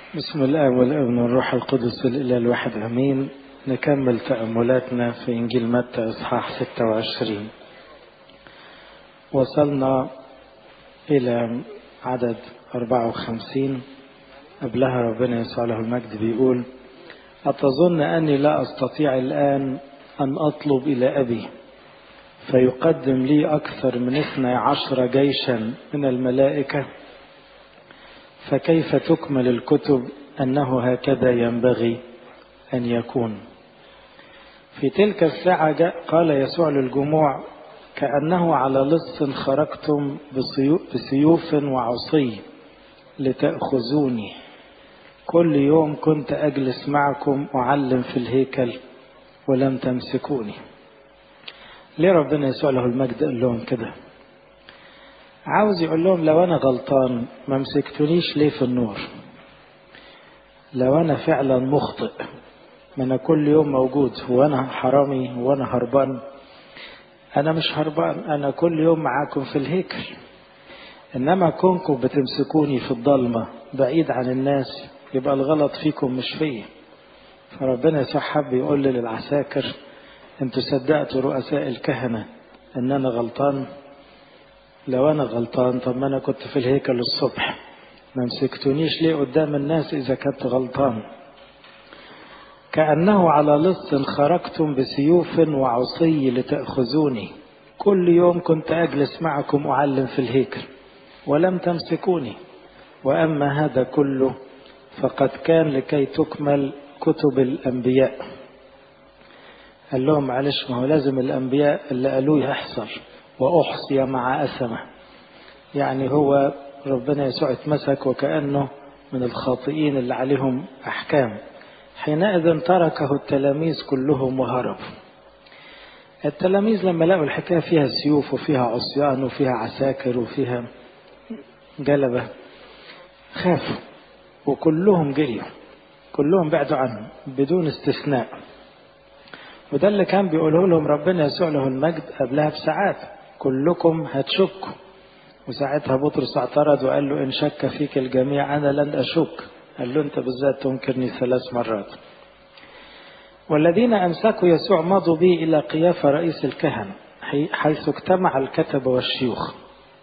بسم الله والابن والروح القدس الإله الواحد أمين نكمل تأملاتنا في إنجيل متى إصحاح 26 وصلنا إلى عدد 54 قبلها ربنا يسوع له المجد بيقول أتظن أني لا أستطيع الآن أن أطلب إلى أبي فيقدم لي أكثر من اثني عشر جيشا من الملائكة فكيف تكمل الكتب أنه هكذا ينبغي أن يكون في تلك الساعة جاء قال يسوع للجموع كأنه على لص خرجتم بسيوف وعصي لتأخذوني كل يوم كنت أجلس معكم أعلم في الهيكل ولم تمسكوني ليه ربنا يسوع له المجد قال لهم كده عاوز يقول لهم لو أنا غلطان ما مسكتونيش ليه في النور لو أنا فعلا مخطئ ما أنا كل يوم موجود هو أنا حرامي هو أنا هربان أنا مش هربان أنا كل يوم معاكم في الهيكل إنما كونكم بتمسكوني في الضلمة بعيد عن الناس يبقى الغلط فيكم مش فيا فربنا يسوع حب يقول للعساكر انتوا صدقتوا رؤساء الكهنة ان انا غلطان لو انا غلطان طب ما انا كنت في الهيكل الصبح ما مسكتونيش ليه قدام الناس اذا كنت غلطان كأنه على لص خرجتم بسيوف وعصي لتأخذوني كل يوم كنت أجلس معكم أعلم في الهيكل ولم تمسكوني وأما هذا كله فقد كان لكي تكمل كتب الأنبياء قال لهم معلش ما هو لازم الأنبياء اللي قالوه يحصل وأحصي مع أسمة يعني هو ربنا يسوع اتمسك وكأنه من الخاطئين اللي عليهم أحكام حينئذ تركه التلاميذ كلهم وهربوا التلاميذ لما لقوا الحكاية فيها سيوف وفيها عصيان وفيها عساكر وفيها جلبة خافوا وكلهم جريوا كلهم بعدوا عنه بدون استثناء وده اللي كان بيقوله لهم ربنا يسوع له المجد قبلها بساعات كلكم هتشكوا وساعتها بطرس اعترض وقال له ان شك فيك الجميع انا لن اشك قال له انت بالذات تنكرني ثلاث مرات والذين امسكوا يسوع مضوا به الى قيافه رئيس الكهنه حيث اجتمع الكتبه والشيوخ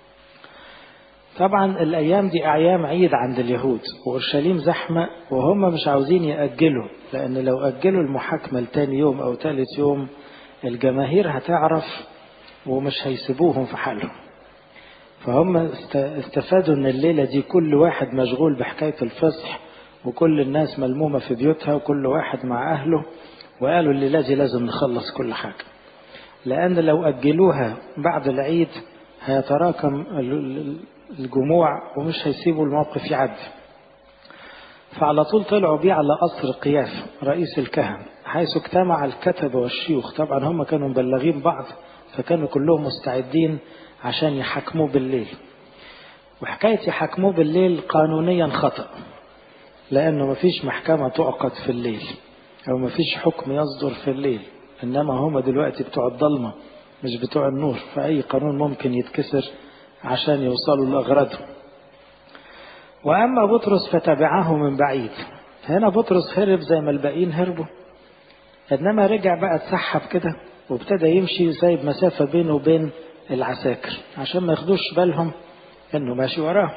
طبعا الايام دي اعيام عيد عند اليهود واورشليم زحمه وهم مش عاوزين ياجلوا لان لو اجلوا المحاكمه لتاني يوم او تالت يوم الجماهير هتعرف ومش هيسيبوهم في حالهم فهم استفادوا ان الليله دي كل واحد مشغول بحكايه الفصح وكل الناس ملمومه في بيوتها وكل واحد مع اهله وقالوا الليله دي لازم نخلص كل حاجه لان لو اجلوها بعد العيد هيتراكم الجموع ومش هيسيبوا الموقف يعدي فعلى طول طلعوا بيه على قصر قياس رئيس الكهنة حيث اجتمع الكتبة والشيوخ طبعا هم كانوا مبلغين بعض فكانوا كلهم مستعدين عشان يحكموه بالليل وحكاية يحكموه بالليل قانونيا خطأ لأنه مفيش محكمة تعقد في الليل أو مفيش حكم يصدر في الليل إنما هم دلوقتي بتوع الضلمة مش بتوع النور فأي قانون ممكن يتكسر عشان يوصلوا لأغراضهم وأما بطرس فتبعه من بعيد هنا بطرس هرب زي ما الباقيين هربوا إنما رجع بقى اتسحب كده وابتدى يمشي سايب مسافة بينه وبين العساكر عشان ما ياخدوش بالهم انه ماشي وراه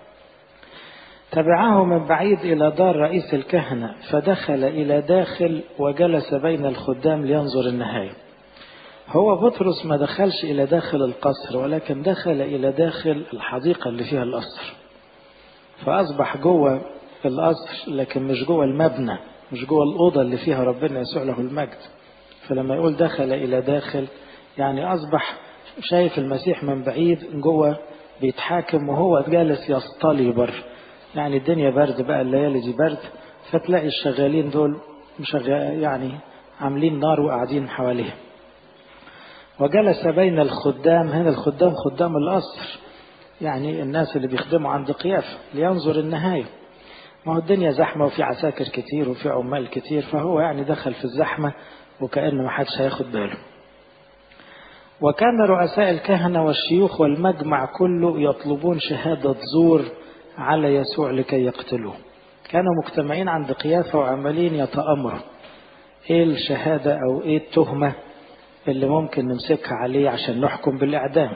تبعه من بعيد الى دار رئيس الكهنة فدخل الى داخل وجلس بين الخدام لينظر النهاية هو بطرس ما دخلش الى داخل القصر ولكن دخل الى داخل الحديقة اللي فيها القصر فاصبح جوه القصر لكن مش جوه المبنى مش جوه الأوضة اللي فيها ربنا يسوع له المجد فلما يقول دخل إلى داخل يعني أصبح شايف المسيح من بعيد جوه بيتحاكم وهو جالس يصطلي بر يعني الدنيا برد بقى الليالي دي برد فتلاقي الشغالين دول مشغل يعني عاملين نار وقاعدين حواليه وجلس بين الخدام هنا الخدام خدام القصر يعني الناس اللي بيخدموا عند قيافة لينظر النهاية ما هو الدنيا زحمة وفي عساكر كتير وفي عمال كتير فهو يعني دخل في الزحمة وكأنه ما حدش هياخد باله وكان رؤساء الكهنة والشيوخ والمجمع كله يطلبون شهادة زور على يسوع لكي يقتلوه كانوا مجتمعين عند قيافة وعمالين يتأمروا ايه الشهادة او ايه التهمة اللي ممكن نمسكها عليه عشان نحكم بالإعدام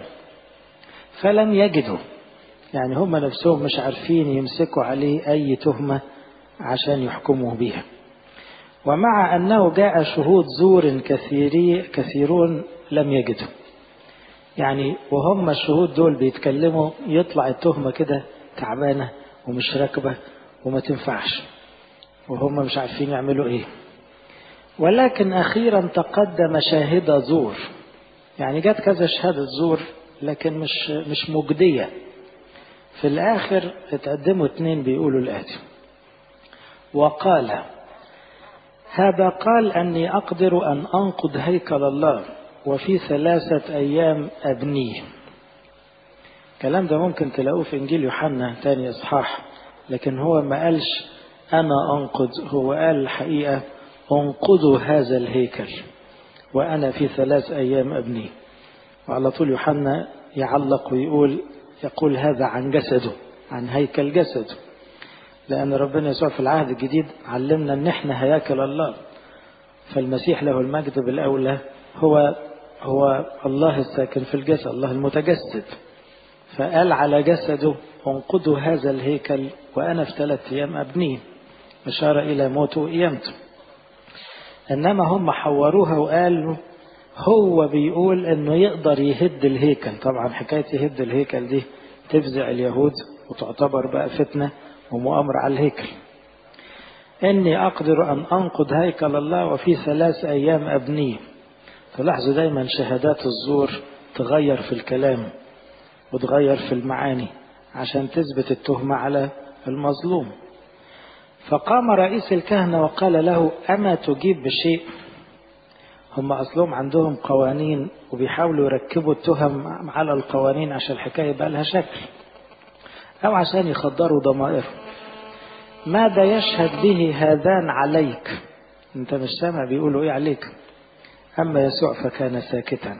فلم يجدوا يعني هم نفسهم مش عارفين يمسكوا عليه أي تهمة عشان يحكموا بها ومع أنه جاء شهود زور كثيري كثيرون لم يجدوا يعني وهم الشهود دول بيتكلموا يطلع التهمة كده تعبانة ومش راكبة وما تنفعش وهم مش عارفين يعملوا ايه ولكن أخيرا تقدم شاهد زور يعني جت كذا شهادة زور لكن مش مش مجدية في الآخر اتقدموا اتنين بيقولوا الآتي وقال هذا قال أني أقدر أن أنقض هيكل الله وفي ثلاثة أيام أبنيه الكلام ده ممكن تلاقوه في إنجيل يوحنا تاني إصحاح لكن هو ما قالش أنا أنقض هو قال الحقيقة انقضوا هذا الهيكل وأنا في ثلاث أيام أبنيه وعلى طول يوحنا يعلق ويقول يقول هذا عن جسده عن هيكل جسده لأن ربنا يسوع في العهد الجديد علمنا أن احنا هياكل الله فالمسيح له المجد بالأولى هو هو الله الساكن في الجسد الله المتجسد فقال على جسده انقضوا هذا الهيكل وأنا في ثلاث أيام أبنيه أشار إلى موته وقيامته إنما هم حوروها وقالوا هو بيقول إنه يقدر يهد الهيكل طبعا حكاية يهد الهيكل دي تفزع اليهود وتعتبر بقى فتنة ومؤامرة على الهيكل إني أقدر أن أنقض هيكل الله وفي ثلاث أيام أبنيه تلاحظوا دايما شهادات الزور تغير في الكلام وتغير في المعاني عشان تثبت التهمة على المظلوم فقام رئيس الكهنة وقال له أما تجيب بشيء هم أصلهم عندهم قوانين وبيحاولوا يركبوا التهم على القوانين عشان الحكاية يبقى لها شكل أو عشان يخدروا ضمائرهم ماذا يشهد به هذان عليك انت مش سامع بيقولوا ايه عليك اما يسوع فكان ساكتا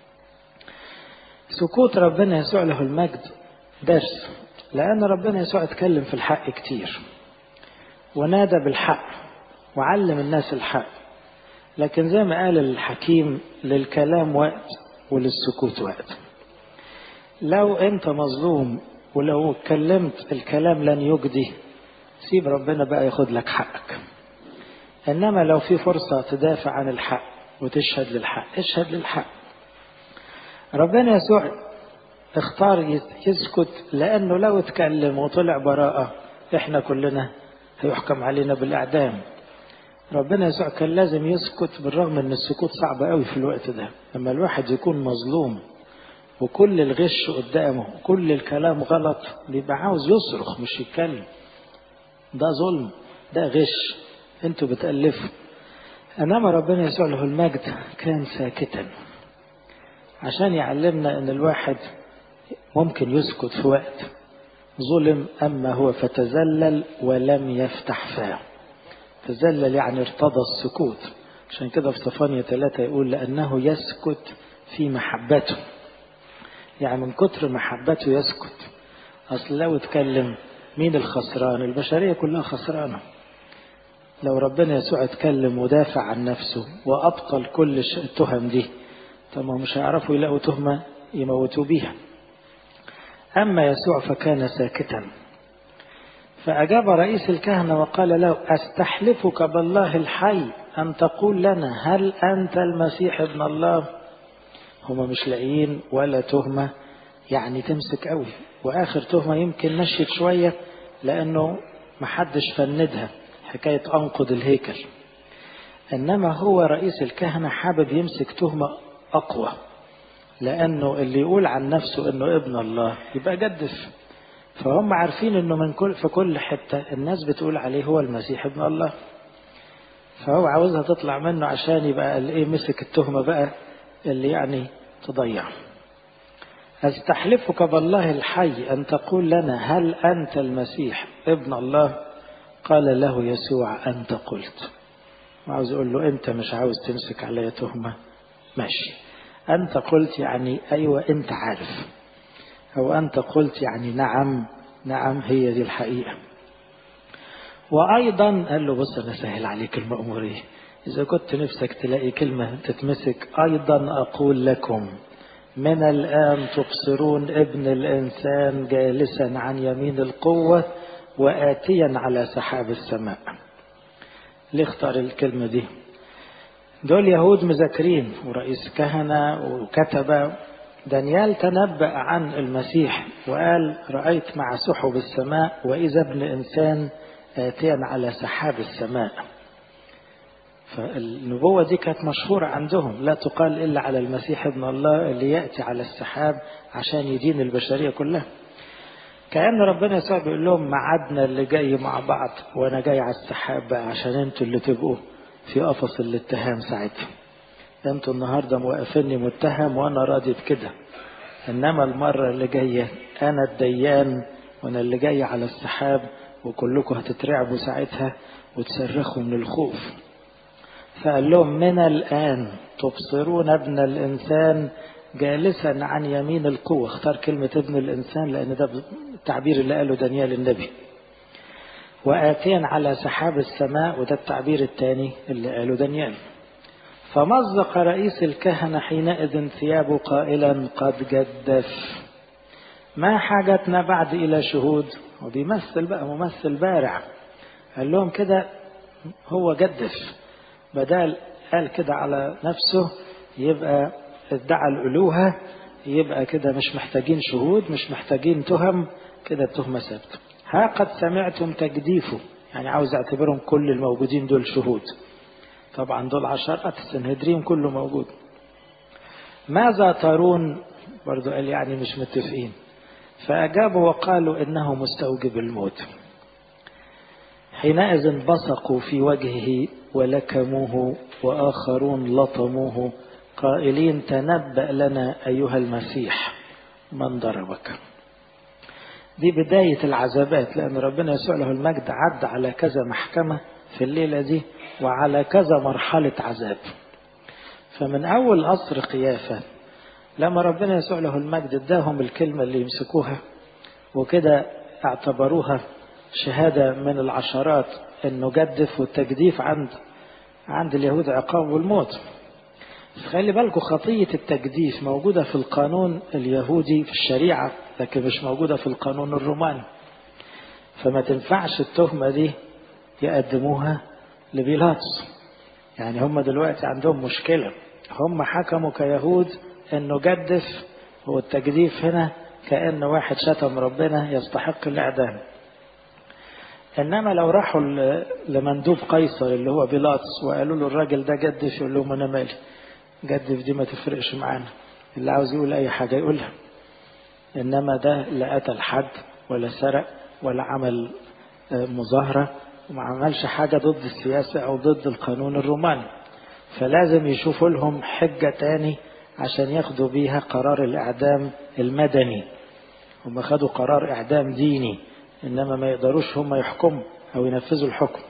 سكوت ربنا يسوع له المجد درس لان ربنا يسوع اتكلم في الحق كتير ونادى بالحق وعلم الناس الحق لكن زي ما قال الحكيم للكلام وقت وللسكوت وقت لو انت مظلوم ولو اتكلمت الكلام لن يجدي سيب ربنا بقى ياخد لك حقك انما لو في فرصه تدافع عن الحق وتشهد للحق اشهد للحق ربنا يسوع اختار يسكت لانه لو اتكلم وطلع براءه احنا كلنا هيحكم علينا بالاعدام ربنا يسوع كان لازم يسكت بالرغم ان السكوت صعب قوي في الوقت ده لما الواحد يكون مظلوم وكل الغش قدامه وكل الكلام غلط بيبقى عاوز يصرخ مش يتكلم ده ظلم ده غش انتوا بتألفوا انما ربنا يسوع له المجد كان ساكتا عشان يعلمنا ان الواحد ممكن يسكت في وقت ظلم اما هو فتذلل ولم يفتح فاه تذلل يعني ارتضى السكوت عشان كده في صفانية ثلاثة يقول لأنه يسكت في محبته يعني من كتر محبته يسكت أصل لو اتكلم مين الخسران البشرية كلها خسرانة لو ربنا يسوع اتكلم ودافع عن نفسه وأبطل كل التهم دي طب ما مش هيعرفوا يلاقوا تهمة يموتوا بيها أما يسوع فكان ساكتا فأجاب رئيس الكهنة وقال له أستحلفك بالله الحي أن تقول لنا هل أنت المسيح ابن الله هما مش لاقيين ولا تهمة يعني تمسك قوي وآخر تهمة يمكن نشيت شوية لأنه محدش فندها حكاية أنقض الهيكل إنما هو رئيس الكهنة حابب يمسك تهمة أقوى لأنه اللي يقول عن نفسه إنه ابن الله يبقى جدف فهم عارفين إنه من كل في كل حتة الناس بتقول عليه هو المسيح ابن الله فهو عاوزها تطلع منه عشان يبقى ايه مسك التهمة بقى اللي يعني تضيع أستحلفك بالله الحي أن تقول لنا هل أنت المسيح ابن الله قال له يسوع أنت قلت وعاوز يقول له أنت مش عاوز تمسك عليا تهمة ماشي أنت قلت يعني أيوة أنت عارف أو أنت قلت يعني نعم نعم هي دي الحقيقة وأيضا قال له بص أنا سهل عليك المأمورية إذا كنت نفسك تلاقي كلمة تتمسك أيضا أقول لكم من الآن تبصرون ابن الإنسان جالسا عن يمين القوة وآتيا على سحاب السماء ليه اختار الكلمة دي دول يهود مذاكرين ورئيس كهنة وكتبة دانيال تنبأ عن المسيح وقال رأيت مع سحب السماء وإذا ابن إنسان آتيا على سحاب السماء فالنبوة دي كانت مشهورة عندهم لا تقال إلا على المسيح ابن الله اللي يأتي على السحاب عشان يدين البشرية كلها كأن ربنا يسوع بيقول لهم ميعادنا اللي جاي مع بعض وأنا جاي على السحاب بقى عشان انتوا اللي تبقوا في قفص الاتهام ساعتها انتوا النهارده موقفيني متهم وانا راضي بكده انما المره اللي جايه انا الديان وانا اللي جاي على السحاب وكلكم هتترعبوا ساعتها وتصرخوا من الخوف فقال لهم من الان تبصرون ابن الانسان جالسا عن يمين القوه اختار كلمه ابن الانسان لان ده التعبير اللي قاله دانيال النبي وآتيا على سحاب السماء وده التعبير الثاني اللي قاله دانيال فمزق رئيس الكهنة حينئذ ثيابه قائلا قد جدف ما حاجتنا بعد إلى شهود وبيمثل بقى ممثل بارع قال لهم كده هو جدف بدال قال كده على نفسه يبقى ادعى الألوهة يبقى كده مش محتاجين شهود مش محتاجين تهم كده التهمة ثابته ها قد سمعتم تجديفه يعني عاوز اعتبرهم كل الموجودين دول شهود طبعا دول عشرات السنهدرين كله موجود ماذا ترون برضو قال يعني مش متفقين فأجابوا وقالوا إنه مستوجب الموت حينئذ بصقوا في وجهه ولكموه وآخرون لطموه قائلين تنبأ لنا أيها المسيح من ضربك دي بداية العذابات لأن ربنا يسوع له المجد عد على كذا محكمة في الليلة دي وعلى كذا مرحلة عذاب فمن أول قصر قيافة لما ربنا يسوع له المجد اداهم الكلمة اللي يمسكوها وكده اعتبروها شهادة من العشرات انه جدف والتجديف عند عند اليهود عقاب والموت خلي بالكم خطية التجديف موجودة في القانون اليهودي في الشريعة لكن مش موجودة في القانون الروماني فما تنفعش التهمة دي يقدموها لبيلاطس يعني هم دلوقتي عندهم مشكلة هم حكموا كيهود انه جدف هو التجديف هنا كأن واحد شتم ربنا يستحق الإعدام إنما لو راحوا لمندوب قيصر اللي هو بيلاطس وقالوا له الراجل ده جدف يقول لهم أنا مالي جدف دي ما تفرقش معانا اللي عاوز يقول أي حاجة يقولها إنما ده لا قتل حد ولا سرق ولا عمل مظاهرة وما عملش حاجة ضد السياسة أو ضد القانون الروماني فلازم يشوفوا لهم حجة تاني عشان ياخدوا بيها قرار الإعدام المدني هم خدوا قرار إعدام ديني إنما ما يقدروش هم يحكموا أو ينفذوا الحكم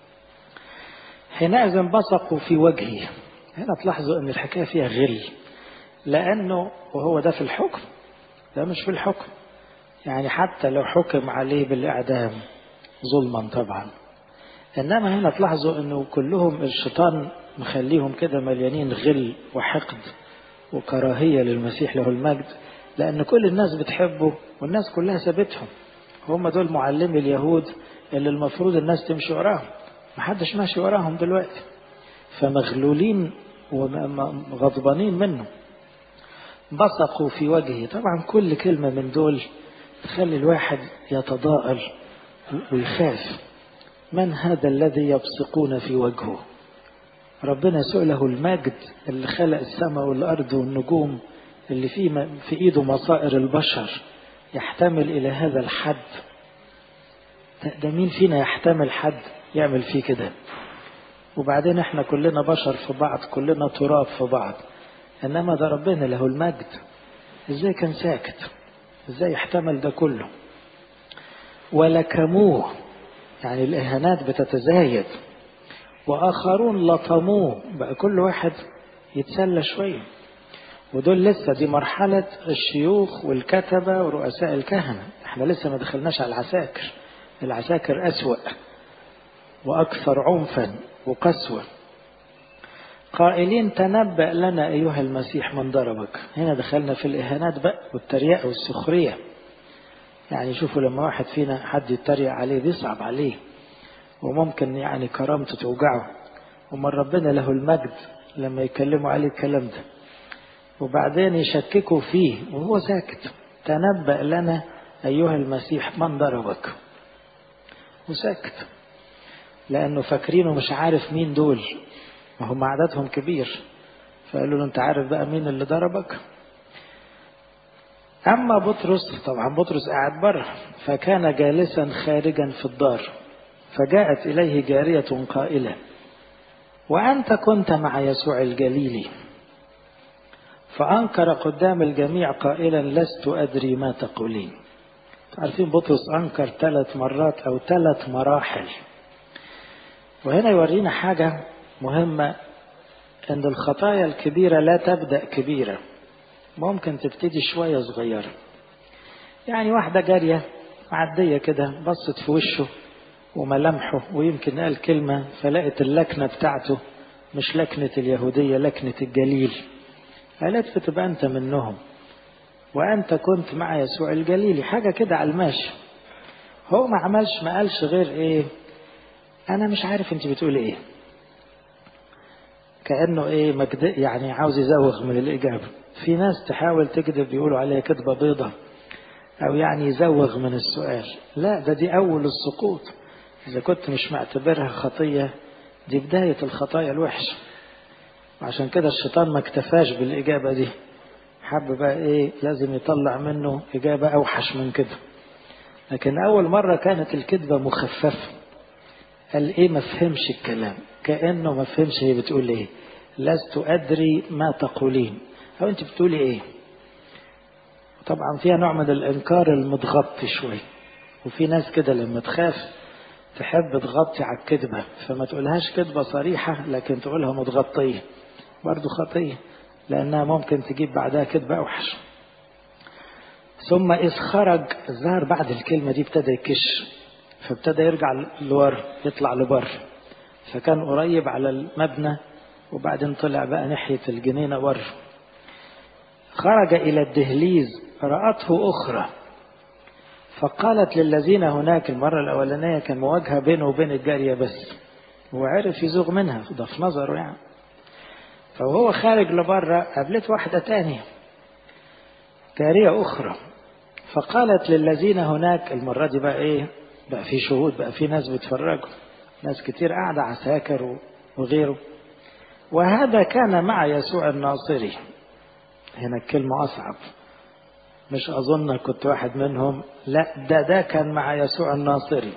حينئذ بصقوا في وجهه هنا تلاحظوا أن الحكاية فيها غل لأنه وهو ده في الحكم ده مش في الحكم يعني حتى لو حكم عليه بالإعدام ظلما طبعا إنما هنا تلاحظوا أنه كلهم الشيطان مخليهم كده مليانين غل وحقد وكراهية للمسيح له المجد لأن كل الناس بتحبه والناس كلها سابتهم هم دول معلمي اليهود اللي المفروض الناس تمشي وراهم محدش ماشي وراهم دلوقتي فمغلولين وغضبانين منه بصقوا في وجهه طبعا كل كلمة من دول تخلي الواحد يتضاءل ويخاف من هذا الذي يبصقون في وجهه ربنا سئله المجد اللي خلق السماء والأرض والنجوم اللي فيه في إيده مصائر البشر يحتمل إلى هذا الحد ده مين فينا يحتمل حد يعمل فيه كده وبعدين احنا كلنا بشر في بعض كلنا تراب في بعض انما ده ربنا له المجد ازاي كان ساكت ازاي يحتمل ده كله ولكموه يعني الاهانات بتتزايد واخرون لطموه بقى كل واحد يتسلى شويه ودول لسه دي مرحلة الشيوخ والكتبة ورؤساء الكهنة احنا لسه ما دخلناش على العساكر العساكر أسوأ وأكثر عنفا وقسوة قائلين تنبأ لنا أيها المسيح من ضربك هنا دخلنا في الإهانات بقى والتريقة والسخرية يعني شوفوا لما واحد فينا حد يتريق عليه بيصعب عليه وممكن يعني كرامته توجعه ومن ربنا له المجد لما يكلموا عليه الكلام ده وبعدين يشككوا فيه وهو ساكت تنبأ لنا أيها المسيح من ضربك وساكت لأنه فاكرينه مش عارف مين دول ما هم عددهم كبير فقالوا له أنت عارف بقى مين اللي ضربك أما بطرس طبعا بطرس قاعد بره فكان جالسا خارجا في الدار فجاءت إليه جارية قائلة وأنت كنت مع يسوع الجليلي فأنكر قدام الجميع قائلا لست أدري ما تقولين عارفين بطرس أنكر ثلاث مرات أو ثلاث مراحل وهنا يورينا حاجة مهمة أن الخطايا الكبيرة لا تبدأ كبيرة ممكن تبتدي شوية صغيرة يعني واحدة جارية معدية كده بصت في وشه وملامحه ويمكن قال كلمة فلقت اللكنة بتاعته مش لكنة اليهودية لكنة الجليل قالت فتبقى أنت منهم وأنت كنت مع يسوع الجليلي حاجة كده على الماشي هو ما عملش ما قالش غير إيه أنا مش عارف أنت بتقولي إيه كأنه إيه مجد يعني عاوز يزوغ من الإجابة في ناس تحاول تكذب يقولوا عليها كذبة بيضة أو يعني يزوغ من السؤال لا ده دي أول السقوط إذا كنت مش معتبرها خطية دي بداية الخطايا الوحشة عشان كده الشيطان ما اكتفاش بالإجابة دي حب بقى إيه لازم يطلع منه إجابة أوحش من كده لكن أول مرة كانت الكذبة مخففة قال إيه ما فهمش الكلام كأنه ما فهمش هي بتقول إيه لست أدري ما تقولين أو أنت بتقولي إيه طبعا فيها نوع من الإنكار المتغطي شوي وفي ناس كده لما تخاف تحب تغطي على الكذبة فما تقولهاش كذبة صريحة لكن تقولها متغطية برضو خطية لأنها ممكن تجيب بعدها كذبة أوحش ثم إذ خرج الظاهر بعد الكلمة دي ابتدى يكش فابتدى يرجع لورا يطلع لبر فكان قريب على المبنى وبعدين طلع بقى ناحية الجنينة بره خرج إلى الدهليز رأته أخرى فقالت للذين هناك المرة الأولانية كان مواجهة بينه وبين الجارية بس هو عرف يزوغ منها ده في نظره يعني فهو خارج لبره قابلت واحدة تانية جارية أخرى فقالت للذين هناك المرة دي بقى إيه بقى في شهود بقى في ناس بتفرجوا ناس كتير قاعدة عساكر وغيره وهذا كان مع يسوع الناصري هنا الكلمة أصعب مش أظن كنت واحد منهم لا ده ده كان مع يسوع الناصري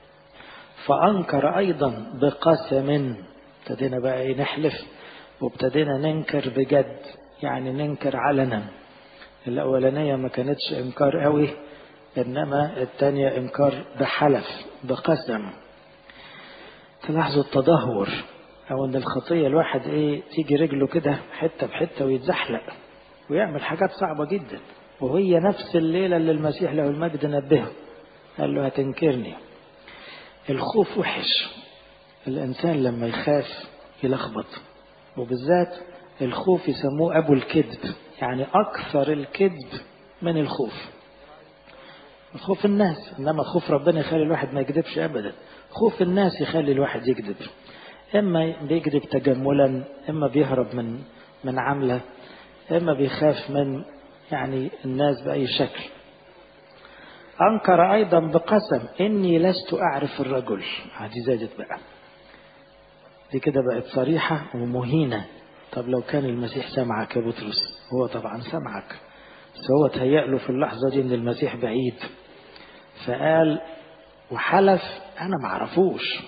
فأنكر أيضا بقسم ابتدينا بقى إيه نحلف وابتدينا ننكر بجد يعني ننكر علنا الأولانية ما كانتش إنكار قوي إنما الثانية إنكار بحلف بقسم تلاحظوا التدهور أو إن الخطية الواحد إيه تيجي رجله كده حتة بحتة ويتزحلق ويعمل حاجات صعبة جدا وهي نفس الليلة اللي المسيح له المجد نبهه قال له هتنكرني الخوف وحش الإنسان لما يخاف يلخبط وبالذات الخوف يسموه أبو الكذب يعني أكثر الكذب من الخوف خوف الناس إنما خوف ربنا يخلي الواحد ما يكذبش أبدا خوف الناس يخلي الواحد يكذب إما بيكذب تجملا إما بيهرب من من عملة إما بيخاف من يعني الناس بأي شكل أنكر أيضا بقسم إني لست أعرف الرجل هذه زادت بقى دي كده بقت صريحة ومهينة طب لو كان المسيح سمعك يا بطرس هو طبعا سمعك بس هو تهيأ له في اللحظة دي إن المسيح بعيد فقال وحلف أنا معرفوش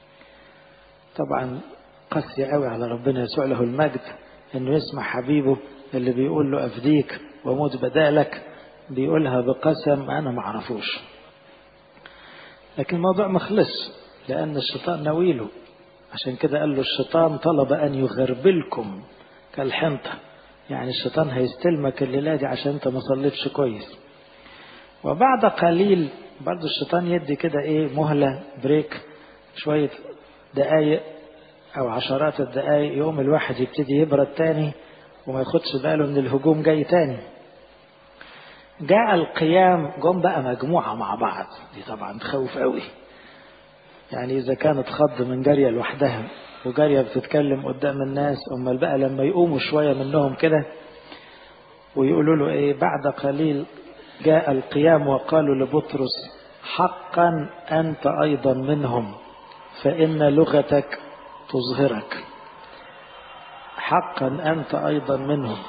طبعا قاسية قوي على ربنا يسوع له المجد إنه يسمع حبيبه اللي بيقول له أفديك وموت بدالك بيقولها بقسم أنا معرفوش لكن الموضوع مخلص لأن الشيطان ناويله عشان كده قال له الشيطان طلب أن يغربلكم كالحنطة يعني الشيطان هيستلمك الليلة دي عشان انت ما صليتش كويس وبعد قليل برضه الشيطان يدي كده ايه مهلة بريك شوية دقايق أو عشرات الدقايق يوم الواحد يبتدي يبرد تاني وما ياخدش باله إن الهجوم جاي تاني جاء القيام جم بقى مجموعة مع بعض دي طبعا تخوف قوي يعني إذا كانت خض من جارية لوحدها وجارية بتتكلم قدام الناس أمال بقى لما يقوموا شوية منهم كده ويقولوا له إيه بعد قليل جاء القيام وقالوا لبطرس حقا أنت أيضا منهم فإن لغتك تظهرك حقا أنت أيضا منهم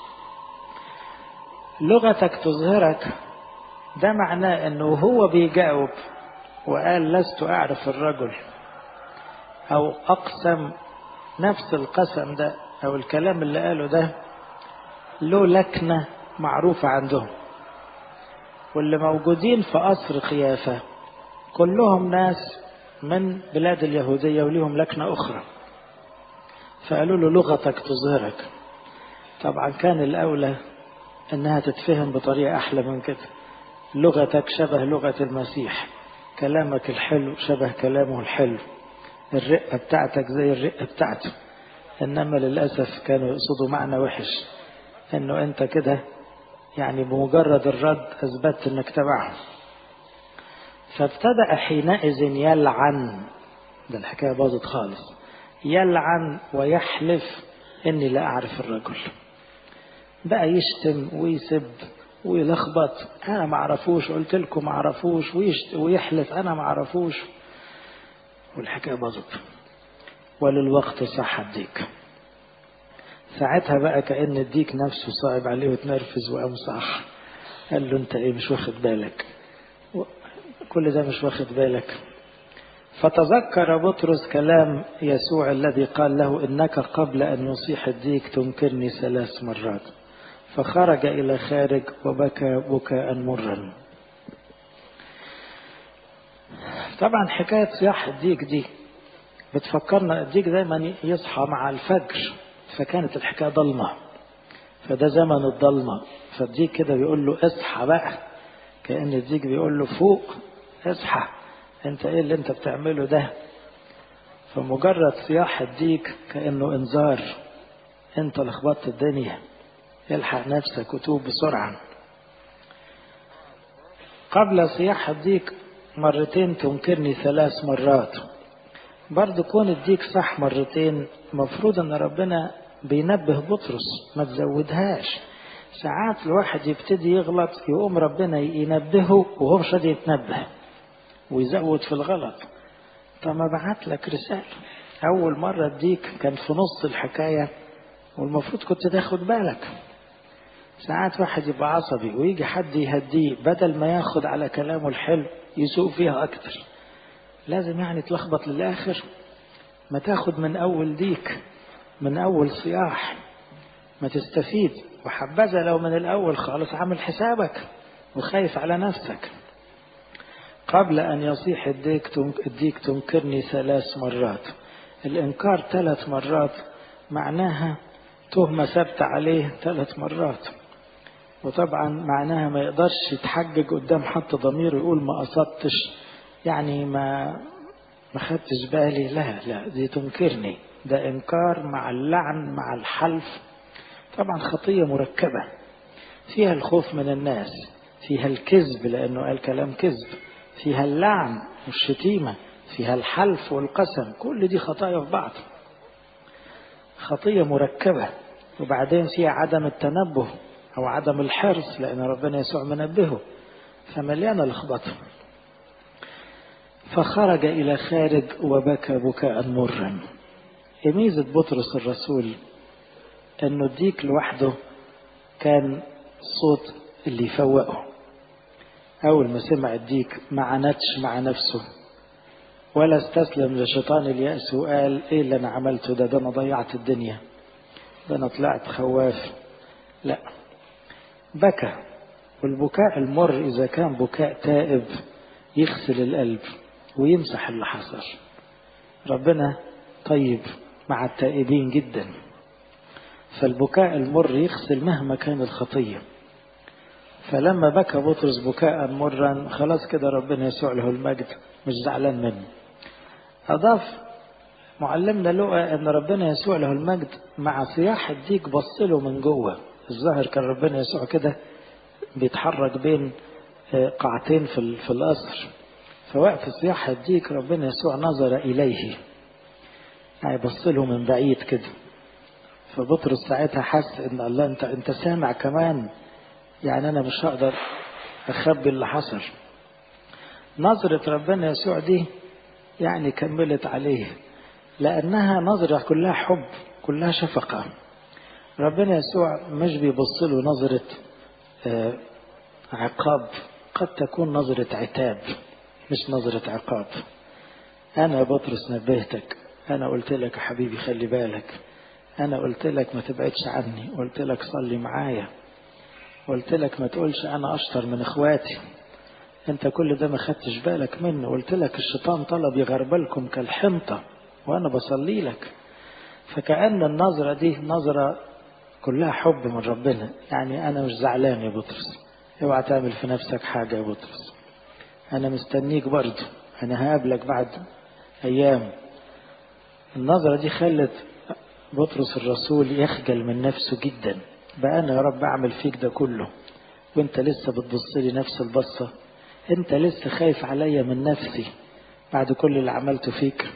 لغتك تظهرك ده معناه أنه هو بيجاوب وقال لست أعرف الرجل أو أقسم نفس القسم ده أو الكلام اللي قاله ده له لكنة معروفة عندهم واللي موجودين في قصر قيافة كلهم ناس من بلاد اليهودية وليهم لكنة أخرى فقالوا له لغتك تظهرك طبعا كان الأولى أنها تتفهم بطريقة أحلى من كده لغتك شبه لغة المسيح كلامك الحلو شبه كلامه الحلو الرقة بتاعتك زي الرقة بتاعته إنما للأسف كانوا يقصدوا معنى وحش إنه أنت كده يعني بمجرد الرد أثبتت إنك تبعهم فابتدأ حينئذ يلعن ده الحكاية باظت خالص يلعن ويحلف إني لا أعرف الرجل بقى يشتم ويسب ويلخبط أنا ما أعرفوش قلت لكم ما أعرفوش ويحلف أنا ما أعرفوش والحكاية باظت وللوقت صح الديك ساعتها بقى كأن الديك نفسه صعب عليه وتنرفز وقام صح قال له انت ايه مش واخد بالك كل ده مش واخد بالك فتذكر بطرس كلام يسوع الذي قال له انك قبل ان يصيح الديك تنكرني ثلاث مرات فخرج الى خارج وبكى بكاء مرا طبعا حكايه صياح الديك دي بتفكرنا الديك دايما يصحى مع الفجر فكانت الحكايه ضلمه فده زمن الضلمه فالديك كده بيقول له اصحى بقى كأن الديك بيقول له فوق اصحى انت ايه اللي انت بتعمله ده فمجرد صياح الديك كأنه انذار انت لخبطت الدنيا الحق نفسك وتوب بسرعة قبل صياح الديك مرتين تنكرني ثلاث مرات برضه كون الديك صح مرتين مفروض ان ربنا بينبه بطرس ما تزودهاش ساعات الواحد يبتدي يغلط يقوم ربنا ينبهه وهو مش راضي يتنبه ويزود في الغلط طب ما بعت لك رسالة أول مرة اديك كان في نص الحكاية والمفروض كنت تاخد بالك ساعات واحد يبقى عصبي ويجي حد يهديه بدل ما ياخد على كلامه الحلو يسوق فيها أكتر لازم يعني تلخبط للآخر ما تاخد من أول ديك من أول صياح ما تستفيد وحبذا لو من الأول خالص عامل حسابك وخايف على نفسك قبل أن يصيح الديك الديك تنكرني ثلاث مرات الإنكار ثلاث مرات معناها تهمة ثابتة عليه ثلاث مرات وطبعا معناها ما يقدرش يتحجج قدام حتى ضميره يقول ما قصدتش يعني ما ما خدتش بالي لا لا دي تنكرني ده إنكار مع اللعن مع الحلف طبعا خطية مركبة فيها الخوف من الناس فيها الكذب لأنه قال كلام كذب فيها اللعن والشتيمة فيها الحلف والقسم كل دي خطايا في بعض خطية مركبة وبعدين فيها عدم التنبه أو عدم الحرص لأن ربنا يسوع منبهه فمليانة لخبطة فخرج إلى خارج وبكى بكاء مرا ميزة بطرس الرسول انه الديك لوحده كان الصوت اللي يفوقه اول ما سمع الديك ما عانتش مع نفسه ولا استسلم لشيطان اليأس وقال ايه اللي انا عملته ده ده انا ضيعت الدنيا ده انا طلعت خواف لا بكى والبكاء المر اذا كان بكاء تائب يغسل القلب ويمسح اللي حصل ربنا طيب مع التائبين جدا فالبكاء المر يغسل مهما كان الخطية فلما بكى بطرس بكاء مرا خلاص كده ربنا يسوع له المجد مش زعلان منه أضاف معلمنا لقى أن ربنا يسوع له المجد مع صياح الديك بص له من جوه الظاهر كان ربنا يسوع كده بيتحرك بين قاعتين في في القصر فوقت صياح الديك ربنا يسوع نظر إليه يعني بص له من بعيد كده فبطرس ساعتها حس ان الله انت انت سامع كمان يعني انا مش هقدر اخبي اللي حصل نظرة ربنا يسوع دي يعني كملت عليه لانها نظرة كلها حب كلها شفقة ربنا يسوع مش بيبص له نظرة عقاب قد تكون نظرة عتاب مش نظرة عقاب أنا يا بطرس نبهتك أنا قلت لك يا حبيبي خلي بالك أنا قلت لك ما تبعدش عني قلت لك صلي معايا قلت لك ما تقولش أنا أشطر من إخواتي أنت كل ده ما خدتش بالك منه قلت لك الشيطان طلب يغربلكم كالحنطة وأنا بصلي لك فكأن النظرة دي نظرة كلها حب من ربنا يعني أنا مش زعلان يا بطرس اوعى تعمل في نفسك حاجة يا بطرس أنا مستنيك برضه أنا هقابلك بعد أيام النظرة دي خلت بطرس الرسول يخجل من نفسه جدا بقى أنا يا رب أعمل فيك ده كله وأنت لسه بتبص لي نفس البصة أنت لسه خايف عليا من نفسي بعد كل اللي عملته فيك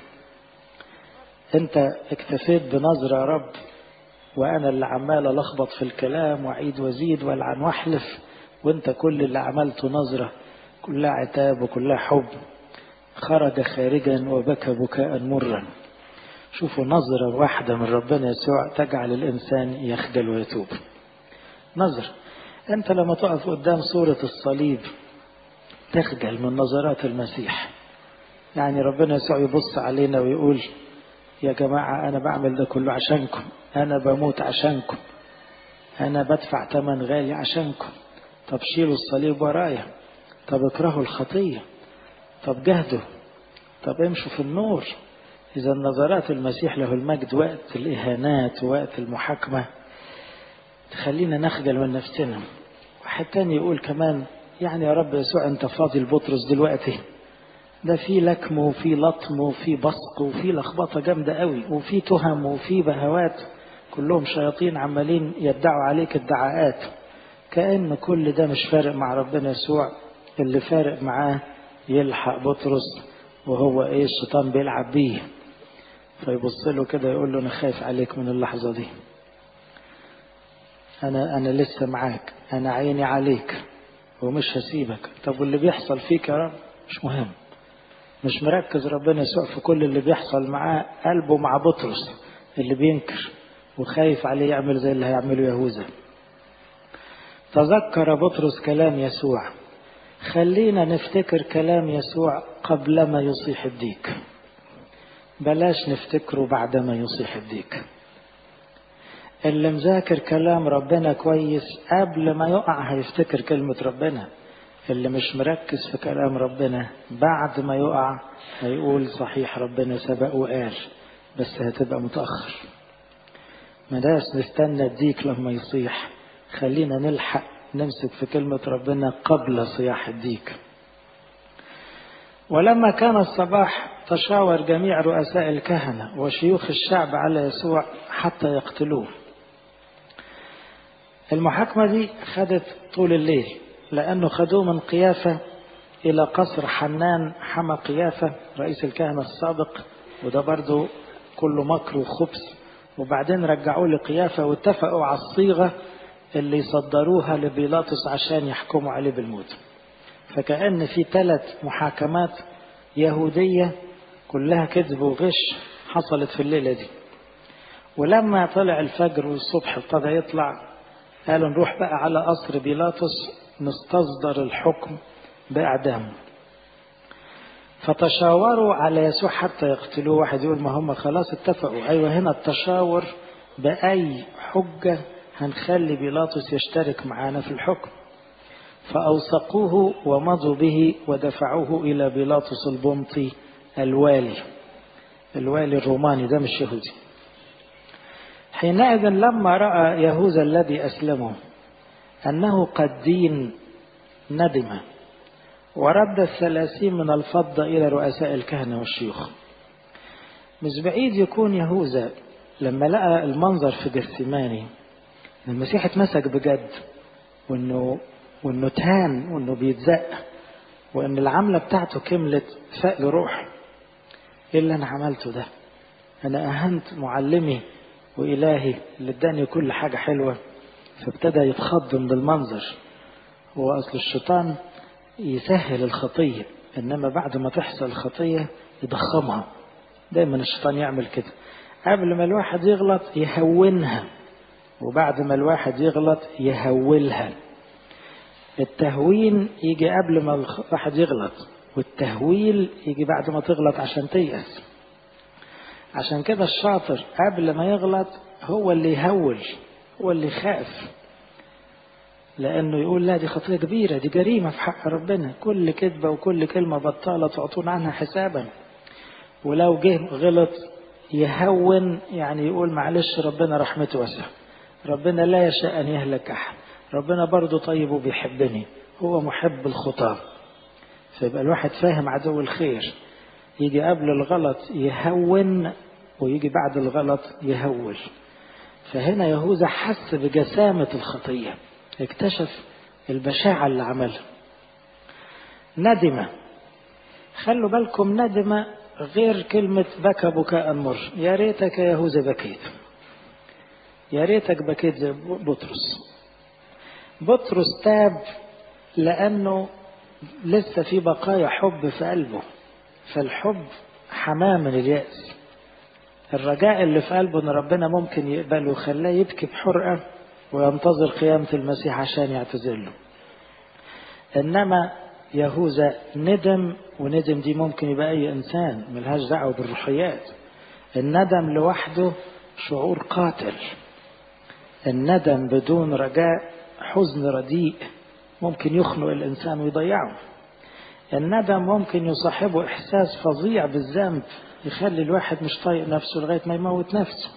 أنت اكتفيت بنظرة يا رب وأنا اللي عمال ألخبط في الكلام وأعيد وأزيد وألعن وأحلف وأنت كل اللي عملته نظرة كلها عتاب وكلها حب خرج خارجا وبكى بكاء مرا شوفوا نظرة واحدة من ربنا يسوع تجعل الإنسان يخجل ويتوب نظر أنت لما تقف قدام صورة الصليب تخجل من نظرات المسيح يعني ربنا يسوع يبص علينا ويقول يا جماعة أنا بعمل ده كله عشانكم أنا بموت عشانكم أنا بدفع ثمن غالي عشانكم طب شيلوا الصليب ورايا طب اكرهوا الخطية طب جهدوا طب امشوا في النور إذا نظرات المسيح له المجد وقت الإهانات ووقت المحاكمة تخلينا نخجل من نفسنا واحد تاني يقول كمان يعني يا رب يسوع أنت فاضي لبطرس دلوقتي ده في لكم وفي لطم وفي بصق وفي لخبطة جامدة قوي وفي تهم وفي بهوات كلهم شياطين عمالين يدعوا عليك ادعاءات كأن كل ده مش فارق مع ربنا يسوع اللي فارق معاه يلحق بطرس وهو ايه الشيطان بيلعب بيه فيبص له كده يقول له انا خايف عليك من اللحظة دي انا انا لسه معاك انا عيني عليك ومش هسيبك طب واللي بيحصل فيك يا رب مش مهم مش مركز ربنا يسوع في كل اللي بيحصل معاه قلبه مع بطرس اللي بينكر وخايف عليه يعمل زي اللي هيعمله يهوذا تذكر بطرس كلام يسوع خلينا نفتكر كلام يسوع قبل ما يصيح الديك بلاش نفتكره بعدما يصيح الديك اللي مذاكر كلام ربنا كويس قبل ما يقع هيفتكر كلمة ربنا اللي مش مركز في كلام ربنا بعد ما يقع هيقول صحيح ربنا سبق وقال بس هتبقى متأخر مداش نستنى الديك لما يصيح خلينا نلحق نمسك في كلمة ربنا قبل صياح الديك ولما كان الصباح تشاور جميع رؤساء الكهنة وشيوخ الشعب على يسوع حتى يقتلوه المحاكمة دي خدت طول الليل لأنه خدوه من قيافة إلى قصر حنان حمى قيافة رئيس الكهنة السابق وده برضو كله مكر وخبث وبعدين رجعوه لقيافة واتفقوا على الصيغة اللي يصدروها لبيلاطس عشان يحكموا عليه بالموت فكأن في ثلاث محاكمات يهودية كلها كذب وغش حصلت في الليلة دي ولما طلع الفجر والصبح ابتدى يطلع قالوا نروح بقى على قصر بيلاطس نستصدر الحكم بإعدامه فتشاوروا على يسوع حتى يقتلوه واحد يقول ما هم خلاص اتفقوا أيوة هنا التشاور بأي حجة هنخلي بيلاطس يشترك معانا في الحكم فأوثقوه ومضوا به ودفعوه إلى بيلاطس البنطي الوالي الوالي الروماني ده مش يهودي حينئذ لما رأى يهوذا الذي أسلمه أنه قد دين ندم ورد الثلاثين من الفضة إلى رؤساء الكهنة والشيوخ مش بعيد يكون يهوذا لما لقى المنظر في جسيماني المسيح اتمسك بجد وانه وانه تهان وانه بيتزق وان العملة بتاعته كملت فاق روح ايه اللي انا عملته ده انا اهنت معلمي والهي اللي اداني كل حاجة حلوة فابتدى يتخض من المنظر هو اصل الشيطان يسهل الخطية انما بعد ما تحصل الخطية يضخمها دايما الشيطان يعمل كده قبل ما الواحد يغلط يهونها وبعد ما الواحد يغلط يهولها التهوين يجي قبل ما الواحد يغلط والتهويل يجي بعد ما تغلط عشان تيأس عشان كده الشاطر قبل ما يغلط هو اللي يهول هو اللي يخاف لأنه يقول لا دي خطية كبيرة دي جريمة في حق ربنا كل كذبة وكل كلمة بطالة تعطون عنها حسابا ولو جه غلط يهون يعني يقول معلش ربنا رحمته واسعة ربنا لا يشاء أن يهلك أحد ربنا برضه طيب وبيحبني هو محب الخطاة فيبقى الواحد فاهم عدو الخير يجي قبل الغلط يهون ويجي بعد الغلط يهول فهنا يهوذا حس بجسامة الخطية اكتشف البشاعة اللي عملها ندم خلوا بالكم ندم غير كلمة بكى بكاء مر يا ريتك يا يهوذا بكيت يا ريتك بكيت زي بطرس بطرس تاب لأنه لسه في بقايا حب في قلبه فالحب حماه من اليأس الرجاء اللي في قلبه ان ربنا ممكن يقبله وخلاه يبكي بحرقة وينتظر قيامة المسيح عشان يعتذر له انما يهوذا ندم وندم دي ممكن يبقى اي انسان ملهاش دعوه بالروحيات الندم لوحده شعور قاتل الندم بدون رجاء حزن رديء ممكن يخنق الانسان ويضيعه الندم ممكن يصاحبه احساس فظيع بالذنب يخلي الواحد مش طايق نفسه لغايه ما يموت نفسه